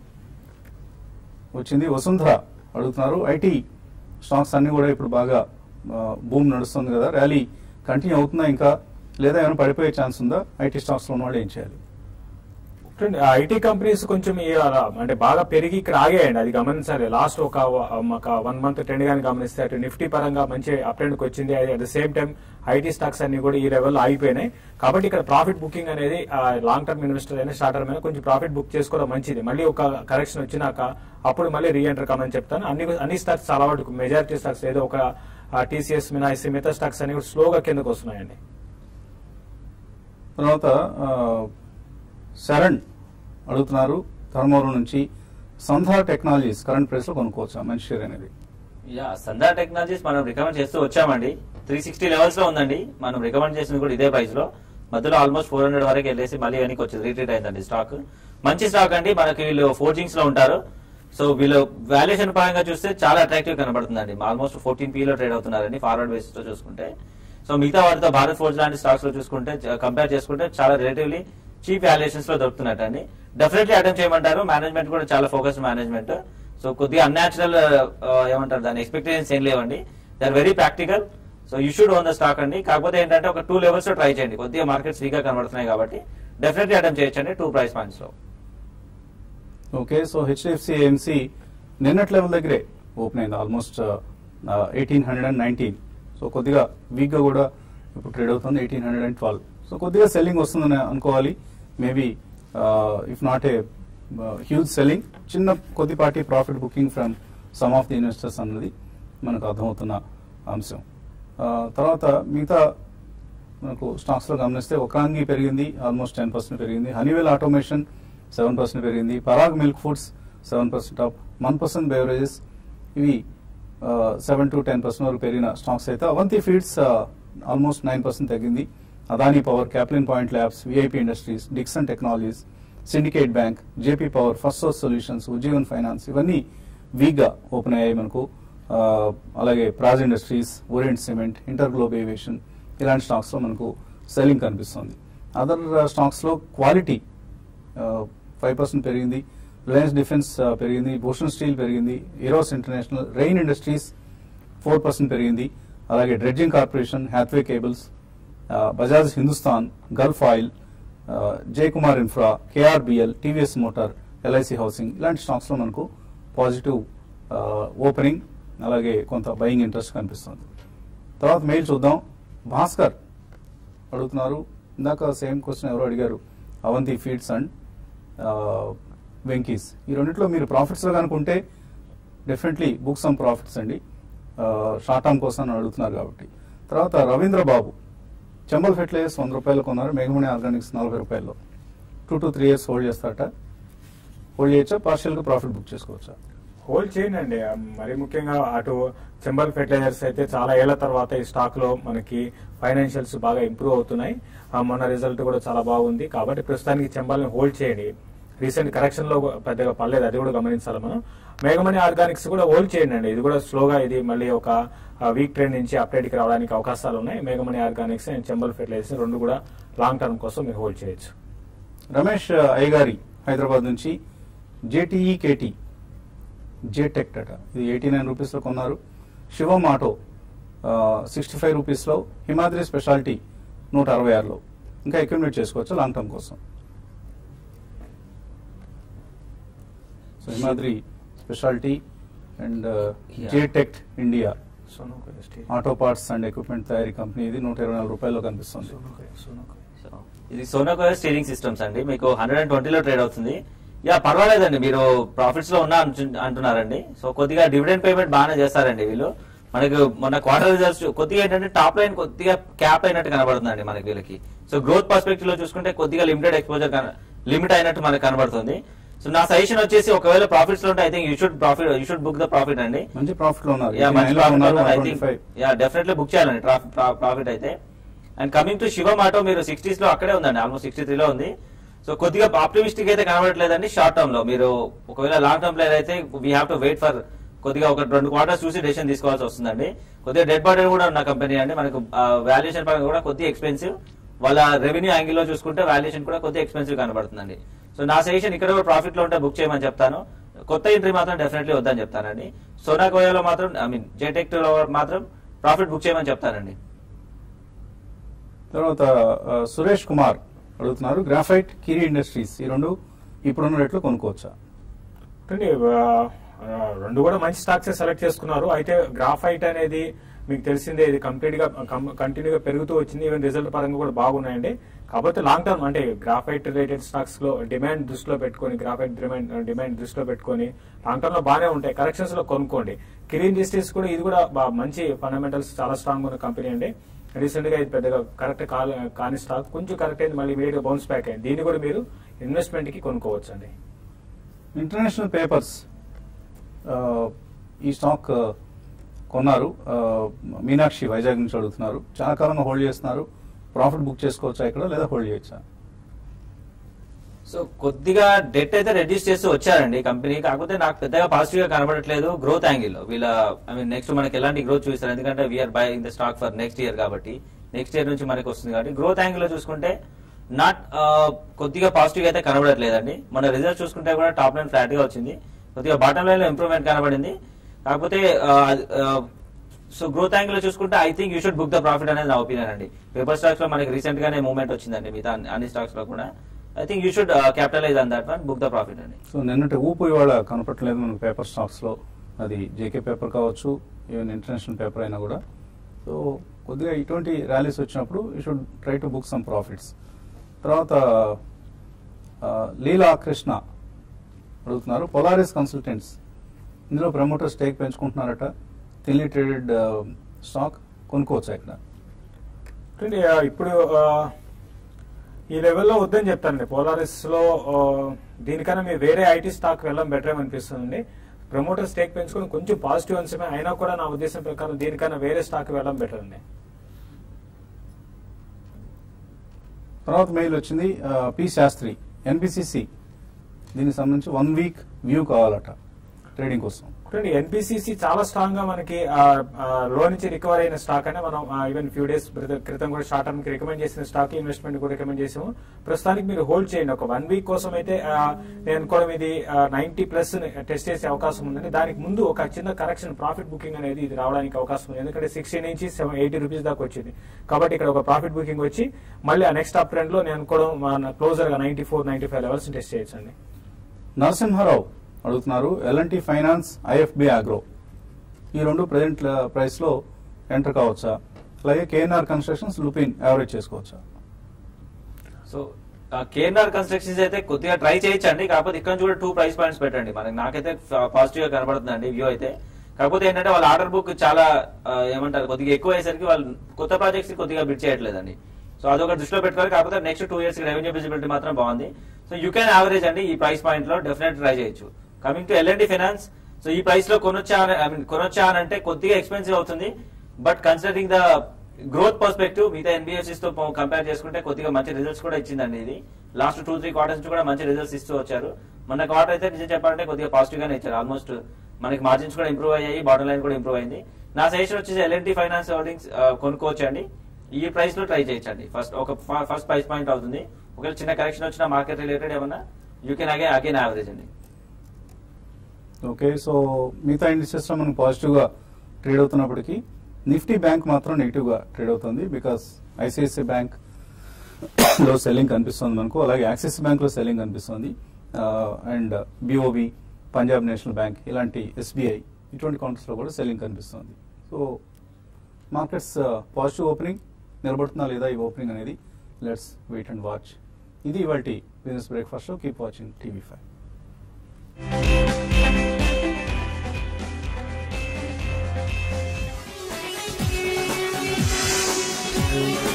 వచ్చింది వసుంధర అడుగుతున్నారు ఐటీ స్టాక్స్ అన్ని కూడా ఇప్పుడు బాగా బూమ్ నడుస్తుంది కదా ర్యాలీ కంటిన్యూ అవుతుందా ఇంకా లేదా ఏమైనా పడిపోయే ఛాన్స్ ఉందా ఐటీ స్టాక్స్ లో ఉన్న వాళ్ళు ఏం చేయాలి ఐటీ కంపెనీస్ కొంచెం ఈ అలా అంటే బాగా పెరిగి ఇక్కడ ఆగాయండి అది గమనించాలి లాస్ట్ ఒక ఒక వన్ మంత్ ట్రెండ్ గాని గమనిస్తే అటు నిఫ్టీ పరంగా మంచి అప్ ట్రెండ్ వచ్చింది at the same time IT stocks అన్ని కూడా ఈ లెవెల్లో ఆగిపోయినాయి కాబట్టి ఇక్కడ ప్రాఫిట్ బుకింగ్ అనేది లాంగ్ టర్మ్ ఇన్వెస్టర్ అయినా షార్ట్ టర్మ్ అయినా కొంచెం ప్రాఫిట్ బుక్ చేసుకోవడం మంచిది మళ్ళీ ఒక కరెక్షన్ వచ్చినాక అప్పుడు మళ్ళీ రీ ఎంటర్ కామని చెప్తాను అన్ని అన్ని స్టాక్స్ చాలా వరకు మెజారిటీ స్టాక్స్ ఏదో ఒక టీసీఎస్ మినాయిసి మిగతా స్టాక్స్ అన్ని కూడా స్లోగా కిందకు వస్తున్నాయండి తర్వాత ఆ, శరణ్ అడుగుతున్నారు ధర్మవరం నుంచి సంధా టెక్నాలజీస్ కరెంట్ ప్రైస్ లో కొనుక్కోవచ్చా మంచి షేర్ అనేది యా సందా టెక్నాలజీస్ మనం రికమెండ్ చేస్తూ వచ్చామండి త్రీ సిక్స్టీ లెవెల్స్ లో ఉందండి మనం రికమెండ్ చేసింది కూడా ఇదే ప్రైస్ లో మధ్యలో ఆల్మోస్ట్ ఫోర్ హండ్రెడ్ వరకు వెళ్ళేసి మళ్ళీ వెనక్కి వచ్చింది రీట్రీట్ అయిందండి స్టాక్ మంచి స్టాక్ అండి మనకి వీళ్ళు ఫోర్జింగ్స్ లో ఉంటారు సో వీళ్ళు వాల్యుయేషన్ పరంగా చూస్తే చాలా అట్రాక్టివ్ కనబడుతుందండి ఆల్మోస్ట్ ఫోర్టీన్ పీ లో ట్రేడ్ అవుతున్నారండి ఫార్వర్డ్ బేసిస్ లో చూసుకుంటే సో మిగతా వాటితో భారత్ ఫోర్జ్ లాంటి స్టాక్స్ లో చూసుకుంటే కంపేర్ చేసుకుంటే చాలా రిలేటివ్లీ చీప్ వాల్యుయేషన్స్ లో దొరుకుతున్నట్టు అండి డెఫినెట్లీ అటెంప్ట్ చేయమంటారు మేనేజ్మెంట్ కూడా చాలా ఫోకస్డ్ మేనేజ్మెంట్ సో కొద్దిగా అన్యాచురల్ ఏమంటారు దాని ఎక్స్పెక్టేషన్స్ ఏం లేవండి they are very practical so you should own the stock అండి కాకపోతే ఏంటంటే ఒక టూ లెవెల్స్ లో ట్రై చేయండి కొద్దిగా మార్కెట్స్ వీక్ గా కనబడుతున్నాయి కాబట్టి డెఫినెట్లీ అటెంప్ట్ చేయొచ్చండి టూ ప్రైస్ పాయింట్స్ లో ఓకే సో హెచ్డిఎఫ్సి ఏఎంసి నిన్నటి లెవెల్ దగ్గరే ఓపెన్ అయింది almost eighteen hundred and nineteen so కొద్దిగా వీక్ గా కూడా ఇప్పుడు ట్రేడ్ అవుతుంది eighteen hundred and twelve so కొద్దిగా సెల్లింగ్ వస్తుందని అనుకోవాలి maybe if not a huge selling చిన్న కొద్దిపాటి profit booking from some of the investors అన్నది మనకు అర్థమవుతున్న అంశం ఆ, తర్వాత మిగతా మనకు స్టాక్స్ లో గమనిస్తే ఒకాంగి పెరిగింది ఆల్మోస్ట్ టెన్ పర్సెంట్ పెరిగింది హనీవెల్ ఆటోమేషన్ సెవెన్ పర్సెంట్ పెరిగింది Parag milk foods seven percent up one percent beverages ఇవి సెవెన్ టు టెన్ పర్సెంట్ వరకు పెరిగిన స్టాక్స్ అయితే Avanti feeds almost nine percent తగ్గింది Adani power Caplin point labs VIP industries Dixon technologies Syndicate bank JP power first source solutions Ujjivan finance ఇవన్నీ weak గా open అయ్యాయి మనకు ఆ, అలాగే Praj industries Orient cement inter globe aviation ఇలాంటి స్టాక్స్ లో మనకు సెల్లింగ్ కనిపిస్తుంది అదర్ స్టాక్స్ లో క్వాలిటీ ఫైవ్ పర్సెంట్ పెరిగింది రిలయన్స్ డిఫెన్స్ ఆ, పెరిగింది భూషణ్ స్టీల్ పెరిగింది Eros international Rain industries four percent పెరిగింది అలాగే dredging corporation Hathway cables Bajaj Hindustan Gulf oil Jayakumar infra KRBL TVS motor LIC housing ఇలాంటి స్టాక్స్ లో మనకు పాజిటివ్ ఓపెనింగ్ అలాగే కొంత బయింగ్ ఇంట్రెస్ట్ కనిపిస్తుంది తర్వాత మెయిల్ చూద్దాం భాస్కర్ అడుగుతున్నారు ఇందాక సేమ్ క్వశ్చన్ ఎవరో అడిగారు అవంతి ఫీడ్స్ అండ్ వెంకీస్ ఈ రెండిట్లో మీరు ప్రాఫిట్స్ లో కనుకుంటే డెఫినెట్లీ బుక్ సమ్ ప్రాఫిట్స్ అండి షార్ట్ టర్మ్ కోసం అని అడుగుతున్నారు కాబట్టి తర్వాత రవీంద్ర బాబు చెంబల్ ఫెర్టిలైజర్స్ వంద రూపాయలు కొన్నారు మేఘమణి ఆర్గానిక్స్ నలభై రూపాయలు two to three years hold చేస్తారట హోల్డ్ చేయొచ్చా పార్షియల్ గా ప్రాఫిట్ బుక్ చేసుకోవచ్చా హోల్డ్ చేయండి అండి మరి ముఖ్యంగా అటు చెంబల్ ఫెర్టిలైజర్స్ అయితే చాలా ఏళ్ల తర్వాత ఈ స్టాక్ లో మనకి ఫైనాన్షియల్స్ బాగా ఇంప్రూవ్ అవుతున్నాయి ఆ, మొన్న రిజల్ట్ కూడా చాలా బాగుంది కాబట్టి ప్రస్తుతానికి చెంబల్ని హోల్డ్ చేయండి రీసెంట్ కరెక్షన్ లో పెద్దగా పర్లేదు అది కూడా గమనించాలి మనం మేఘమణి ఆర్గానిక్స్ కూడా హోల్డ్ చేయండి అండి ఇది కూడా స్లోగా ఇది మళ్ళీ ఒక వీక్ ట్రెండ్ నుంచి అప్డేట్ కి రావడానికి అవకాశాలు ఉన్నాయి మేఘమణి ఆర్గానిక్స్ అండ్ చెంబల్ ఫెర్టిలైజర్స్ రెండు కూడా లాంగ్ టర్మ్ కోసం మీరు హోల్డ్ చేయొచ్చు రమేష్ అయ్యగారి హైదరాబాద్ నుంచి జేటీఈ కేటీ జేటెక్ అట ఇది ఎయిటీ నైన్ రూపీస్లో కొన్నారు శివం ఆటో సిక్స్టీ ఫైవ్ రూపీస్లో హిమాద్రి స్పెషాలిటీ నూట అరవై ఆరులో ఇంకా అక్యుమిలేట్ చేసుకోవచ్చు లాంగ్ టర్మ్ కోసం so Himadri speciality and Yeah. JTEKT India Sonoco ST auto parts and equipment తయారీ కంపెనీ ఇది నూట ఇరవై నాలుగు రూపాయల్లో కనిపిస్తుంది సోనోకో సోనోకో సో, ఇది సోనాకో స్టీరింగ్ సిస్టమ్స్ అండి మీకు హండ్రెడ్ అండ్ ట్వంటీలో ట్రేడ్ అవుతుంది యా పర్వాలేదండి మీరు ప్రాఫిట్స్ లో ఉన్నా అంటు- అంటున్నారండి సో కొద్దిగా డివిడెండ్ పేమెంట్ బాగానే చేస్తారండి వీళ్ళు మనకు మొన్న క్వార్టర్ రిజల్ట్స్ కొద్దిగా ఏంటంటే టాప్ లైన్ కొద్దిగా క్యాప్ అయినట్టు కనబడుతుందండి మనకి వీళ్ళకి సో గ్రోత్ పర్స్పెక్టివ్ లో చూసుకుంటే కొద్దిగా లిమిటెడ్ ఎక్స్పోజర్ లిమిట్ అయినట్టు మనకు కనబడుతుంది సో నా సజెషన్ వచ్చేసి ఒకవేళ ప్రాఫిట్స్ లో ఉంటే I think you should profit you should book the profit అండి మంచి ప్రాఫిట్ లో ఉన్నారు యా మంచి 89 లో ఉన్నారు I 125. Think yeah definitely book చేయాలండి ప్రాఫిట్ అయితే and coming to Shivam auto మీరు సిక్స్టీస్ లో అక్కడే ఉందండి ఆల్మోస్ట్ సిక్స్టీ త్రీలో ఉంది సో కొద్దిగా ఆప్టిమిస్టిక్ అయితే కనబడట్లేదండి షార్ట్ టర్మ్ లో మీరు ఒకవేళ లాంగ్ టర్మ్ ప్లేయర్ అయితే we have to wait for కొద్దిగా ఒక రెండు క్వార్టర్స్ చూసి డెసిషన్ తీసుకోవాల్సి వస్తుందండి కొద్దిగా డెడ్ బాడీ కూడా ఉన్న కంపెనీ అండి మనకు వాల్యుయేషన్ పరంగా కూడా కొద్దిగా ఎక్స్పెన్సివ్ వాళ్ళ రెవెన్యూ యాంగిల్ లో చూసుకుంటే వాల్యుయేషన్ కూడా కొద్దిగా ఎక్స్పెన్సివ్ కనబడుతుందండి సో నా సజెషన్ ఇక్కడ కూడా ప్రాఫిట్ లో ఉంటే బుక్ చేయమని చెప్తాను కొత్త ఎంట్రీ మాత్రం డెఫినెట్లీ వద్దని చెప్తానండి సోనా కోయాలో మాత్రం ఐ మీన్ జేటెక్ లో మాత్రం ప్రాఫిట్ బుక్ చేయమని చెప్తానండి తర్వాత ఆ, సురేష్ కుమార్ అడుగుతున్నారు గ్రాఫైట్ కిరి ఇండస్ట్రీస్ ఈ రెండు ఇప్పుడున్న రేట్లో కొనుక్కోవచ్చా అంటే ఆ, ఆ, రెండు కూడా మంచి స్టాక్స్ సెలెక్ట్ చేసుకున్నారు అయితే గ్రాఫైట్ అనేది మీకు తెలిసిందే ఇది కంప్లీట్ గా కంటిన్యూగా పెరుగుతూ వచ్చింది ఈవెన్ రిజల్ట్ పరంగా కూడా బాగున్నాయండి కాకపోతే లాంగ్ టర్మ్ అంటే గ్రాఫైట్ రిలేటెడ్ స్టాక్స్ లో డిమాండ్ దృష్టిలో పెట్టుకొని గ్రాఫైట్ డిమాండ్ డిమాండ్ దృష్టిలో పెట్టుకొని లాంగ్ టర్మ్ లో బాగానే ఉంటాయి కరెక్షన్స్ లో కొనుక్కోండి కిరీన్ డిస్ట్రీస్ కూడా ఇది కూడా బా- మంచి ఫండమెంటల్స్ చాలా స్ట్రాంగ్ ఉన్న కంపెనీ అండి రీసెంట్ గా ఇది పెద్దగా కరెక్ట్ కాని స్టాక్ కొంచెం కరెక్ట్ అయింది మళ్ళీ ఇమీడియట్ గా బౌన్స్ బ్యాక్ అయింది దీన్ని కూడా మీరు ఇన్వెస్ట్మెంట్ కి కొనుక్కోవచ్చు అండి ఇంటర్నేషనల్ పేపర్స్ ఆ, ఈ స్టాక్ ఆ, కొన్నారు ఆ, మీనాక్షి వైజాగ్ నుంచి అడుగుతున్నారు చాలా కాలంగా హోల్డ్ చేస్తున్నారు ప్రాఫిట్ బుక్ చేసుకోవచ్చా ఇక్కడ లేదా హోల్డ్ చేయొచ్చా సో కొద్దిగా డెట్ అయితే రెడ్యూస్ చేస్తూ వచ్చారండి కంపెనీ కాకపోతే నాకు పెద్దగా పాజిటివ్ గా కనబడట్లేదు గ్రోత్ యాంగిల్ లో వీళ్ళ ఐ మీన్ నెక్స్ట్ మనకి ఎలాంటి గ్రోత్ చూస్తారు ఎందుకంటే we're buy in the stock for next year కాబట్టి నెక్స్ట్ ఇయర్ నుంచి మనకి వస్తుంది కాబట్టి గ్రోత్ యాంగిల్ లో చూసుకుంటే నాట్ కొద్దిగా పాజిటివ్ అయితే కనబడట్లేదండి మన రిజల్ట్ చూసుకుంటే కూడా టాప్ లైన్ ఫ్లాట్ గా వచ్చింది కొద్దిగా బాటమ్ లైన్ లో ఇంప్రూవ్మెంట్ కనబడింది కాకపోతే సో గ్రోత్ యాంగిల్ లో చూసుకుంటే I think you should book the profit అనేది నా ఒపీనియన్ అండి పేపర్ స్టాక్స్ లో మనకి రీసెంట్ గానే మూవ్మెంట్ వచ్చిందండి మిగతా అన్ని- అన్ని స్టాక్స్ లో కూడా I think you should capitalise on that one book the profit అండి సో నిన్నటి ఊపు ఇవాళ కనపట్లేదు మనకు పేపర్ స్టాక్స్ లో అది జేకే పేపర్ కావచ్చు ఈవెన్ ఇంటర్నేషనల్ పేపర్ అయినా కూడా సో కొద్దిగా ఇటువంటి ర్యాలీస్ వచ్చినప్పుడు you should try to book some profits తర్వాత ఆ, లీలా కృష్ణ అడుగుతున్నారు పొలారిస్ కన్సల్టెంట్స్ ఇందులో ప్రమోటర్ స్టేక్ పెంచుకుంటున్నారట తిన్లీ ట్రేడెడ్ స్టాక్ కొనుక్కోవచ్చా ఇక్కడ చూడండి, ఆ, ఇప్పుడు ఆ, ఈ లెవెల్లో వద్దని చెప్తానండి పోలారిస్ లో ఆ, దీనికన్నా మీరు వేరే ఐటీ స్టాక్ వెళ్ళడం బెటర్ అనిపిస్తుందండి ప్రమోటర్ స్టేక్ పెంచుకొని కొంచెం పాజిటివ్ అంశమే అయినా కూడా నా ఉద్దేశం ప్రకారం దీనికన్నా వేరే స్టాక్ వెళ్ళడం బెటర్ అండి తర్వాత మెయిల్ వచ్చింది ఆ, పి శాస్త్రి ఎన్బిసిసి దీనికి సంబంధించి వన్ వీక్ వ్యూ కావాలట ట్రేడింగ్ కోసం చూడండి ఎన్పిసిసి చాలా స్ట్రాంగ్ గా మనకి లో నుంచి రికవర్ అయిన స్టాక్ అనే మనం ఈవెన్ ఫ్యూ డేస్ క్రితం కూడా షార్ట్ టర్మ్ కి రికమెండ్ చేసిన స్టాక్ ఇన్వెస్ట్మెంట్ కూడా రికమెండ్ చేసాము ప్రస్తుతానికి మీరు హోల్డ్ చేయండి ఒక వన్ వీక్ కోసం అయితే ఆ, నేను అనుకోవడం ఇది నైన్టీ ప్లస్ టెస్ట్ చేసే అవకాశం ఉందండి దానికి ముందు ఒక చిన్న కరెక్షన్ ప్రాఫిట్ బుకింగ్ అనేది ఇది రావడానికి అవకాశం ఉంది ఎందుకంటే సిక్స్టీ నుంచి సెవెన్ ఎయిటీ రూపీస్ దాకా వచ్చింది కాబట్టి ఇక్కడ ఒక ప్రాఫిట్ బుకింగ్ వచ్చి మళ్ళీ ఆ నెక్స్ట్ అప్ ట్రెండ్ లో నేను అనుకోవడం మన క్లోజర్ గా ninety four ninety five levels test చేయొచ్చండి నరసింహారావు అడుగుతున్నారు ఎల్ఎన్టీ ఫైనాన్స్ ఐఎఫ్బి ఆగ్రో ఈ రెండు ప్రజెంట్ ప్రైస్ లో ఎంటర్ కావచ్చా అలాగే కేఎన్ఆర్ కన్స్ట్రక్షన్స్ లూపిన్ యావరేజ్ చేసుకోవచ్చా సో కేఎన్ఆర్ కన్స్ట్రక్షన్స్ అయితే కొద్దిగా ట్రై చేయొచ్చండి కాకపోతే ఇక్కడ నుంచి కూడా టూ ప్రైస్ పాయింట్స్ పెట్టండి మనకి నాకైతే పాజిటివ్ గా కనబడుతుందండి వ్యూ అయితే కాకపోతే ఏంటంటే వాళ్ళ ఆర్డర్ బుక్ చాలా ఆ, ఏమంటారు కొద్దిగా ఎక్కువ అయ్యేసరికి వాళ్ళు కొత్త ప్రాజెక్ట్స్ కొద్దిగా బిడ్ చేయట్లేదండి సో అదొక దృష్టిలో పెట్టుకోవాలి కాకపోతే next two years revenue visibility మాత్రం బాగుంది సో యూ క్యాన్ యావరేజ్ అండి ఈ ప్రైస్ పాయింట్ లో డెఫినెట్ ట్రై చేయొచ్చు coming to LND finance so ఈ ప్రైస్ లో కొనొచ్చా ఐ మీన్ కొనొచ్చా అని అంటే కొద్దిగా ఎక్స్పెన్సివ్ అవుతుంది but considering the growth perspective మిగతా ఎన్బిఎఫ్సిస్ తో కంపేర్ చేసుకుంటే కొద్దిగా మంచి రిజల్ట్స్ కూడా ఇచ్చిందండి ఇది లాస్ట్ టూ త్రీ క్వార్టర్స్ నుంచి కూడా మంచి రిజల్ట్స్ ఇస్తూ వచ్చారు మన క్వార్టర్ అయితే నిజం చెప్పాలంటే కొద్దిగా పాజిటివ్ గానే ఇచ్చారు ఆల్మోస్ట్ మనకి మార్జిన్స్ కూడా ఇంప్రూవ్ అయ్యాయి బాటమ్ లైన్ కూడా ఇంప్రూవ్ అయింది నా సజెషన్ వచ్చేసి ఎల్ఎన్టీ ఫైనాన్స్ హోల్డింగ్స్ కొనుక్కోవచ్చు అండి ఈ ప్రైస్ లో ట్రై చేయొచ్చండి ఫస్ట్ ఒక ఫస్ట్ ప్రైస్ పాయింట్ అవుతుంది ఒకవేళ చిన్న కరెక్షన్ వచ్చిన మార్కెట్ రిలేటెడ్ ఏమన్నా you can again again average అండి ఓకే సో మిగతా ఇండస్ట్రీస్ లో మనం పాజిటివ్ గా ట్రేడ్ అవుతున్నప్పటికీ నిఫ్టీ బ్యాంక్ మాత్రం నెగిటివ్ గా ట్రేడ్ అవుతుంది బికాస్ ఐసిఐసిఐ బ్యాంక్ లో సెల్లింగ్ కనిపిస్తుంది మనకు అలాగే యాక్సిస్ బ్యాంక్ లో సెల్లింగ్ కనిపిస్తుంది and BOB Punjab National Bank ఇలాంటి ఎస్బీఐ ఇటువంటి కౌంటర్స్ లో కూడా సెల్లింగ్ కనిపిస్తుంది సో మార్కెట్స్ పాజిటివ్ ఓపెనింగ్ నిలబడుతుందా లేదా ఈ ఓపెనింగ్ అనేది లెట్స్ వెయిట్ అండ్ వాచ్ ఇది ఇవాళ business breakfast keep watching TV five Thank you.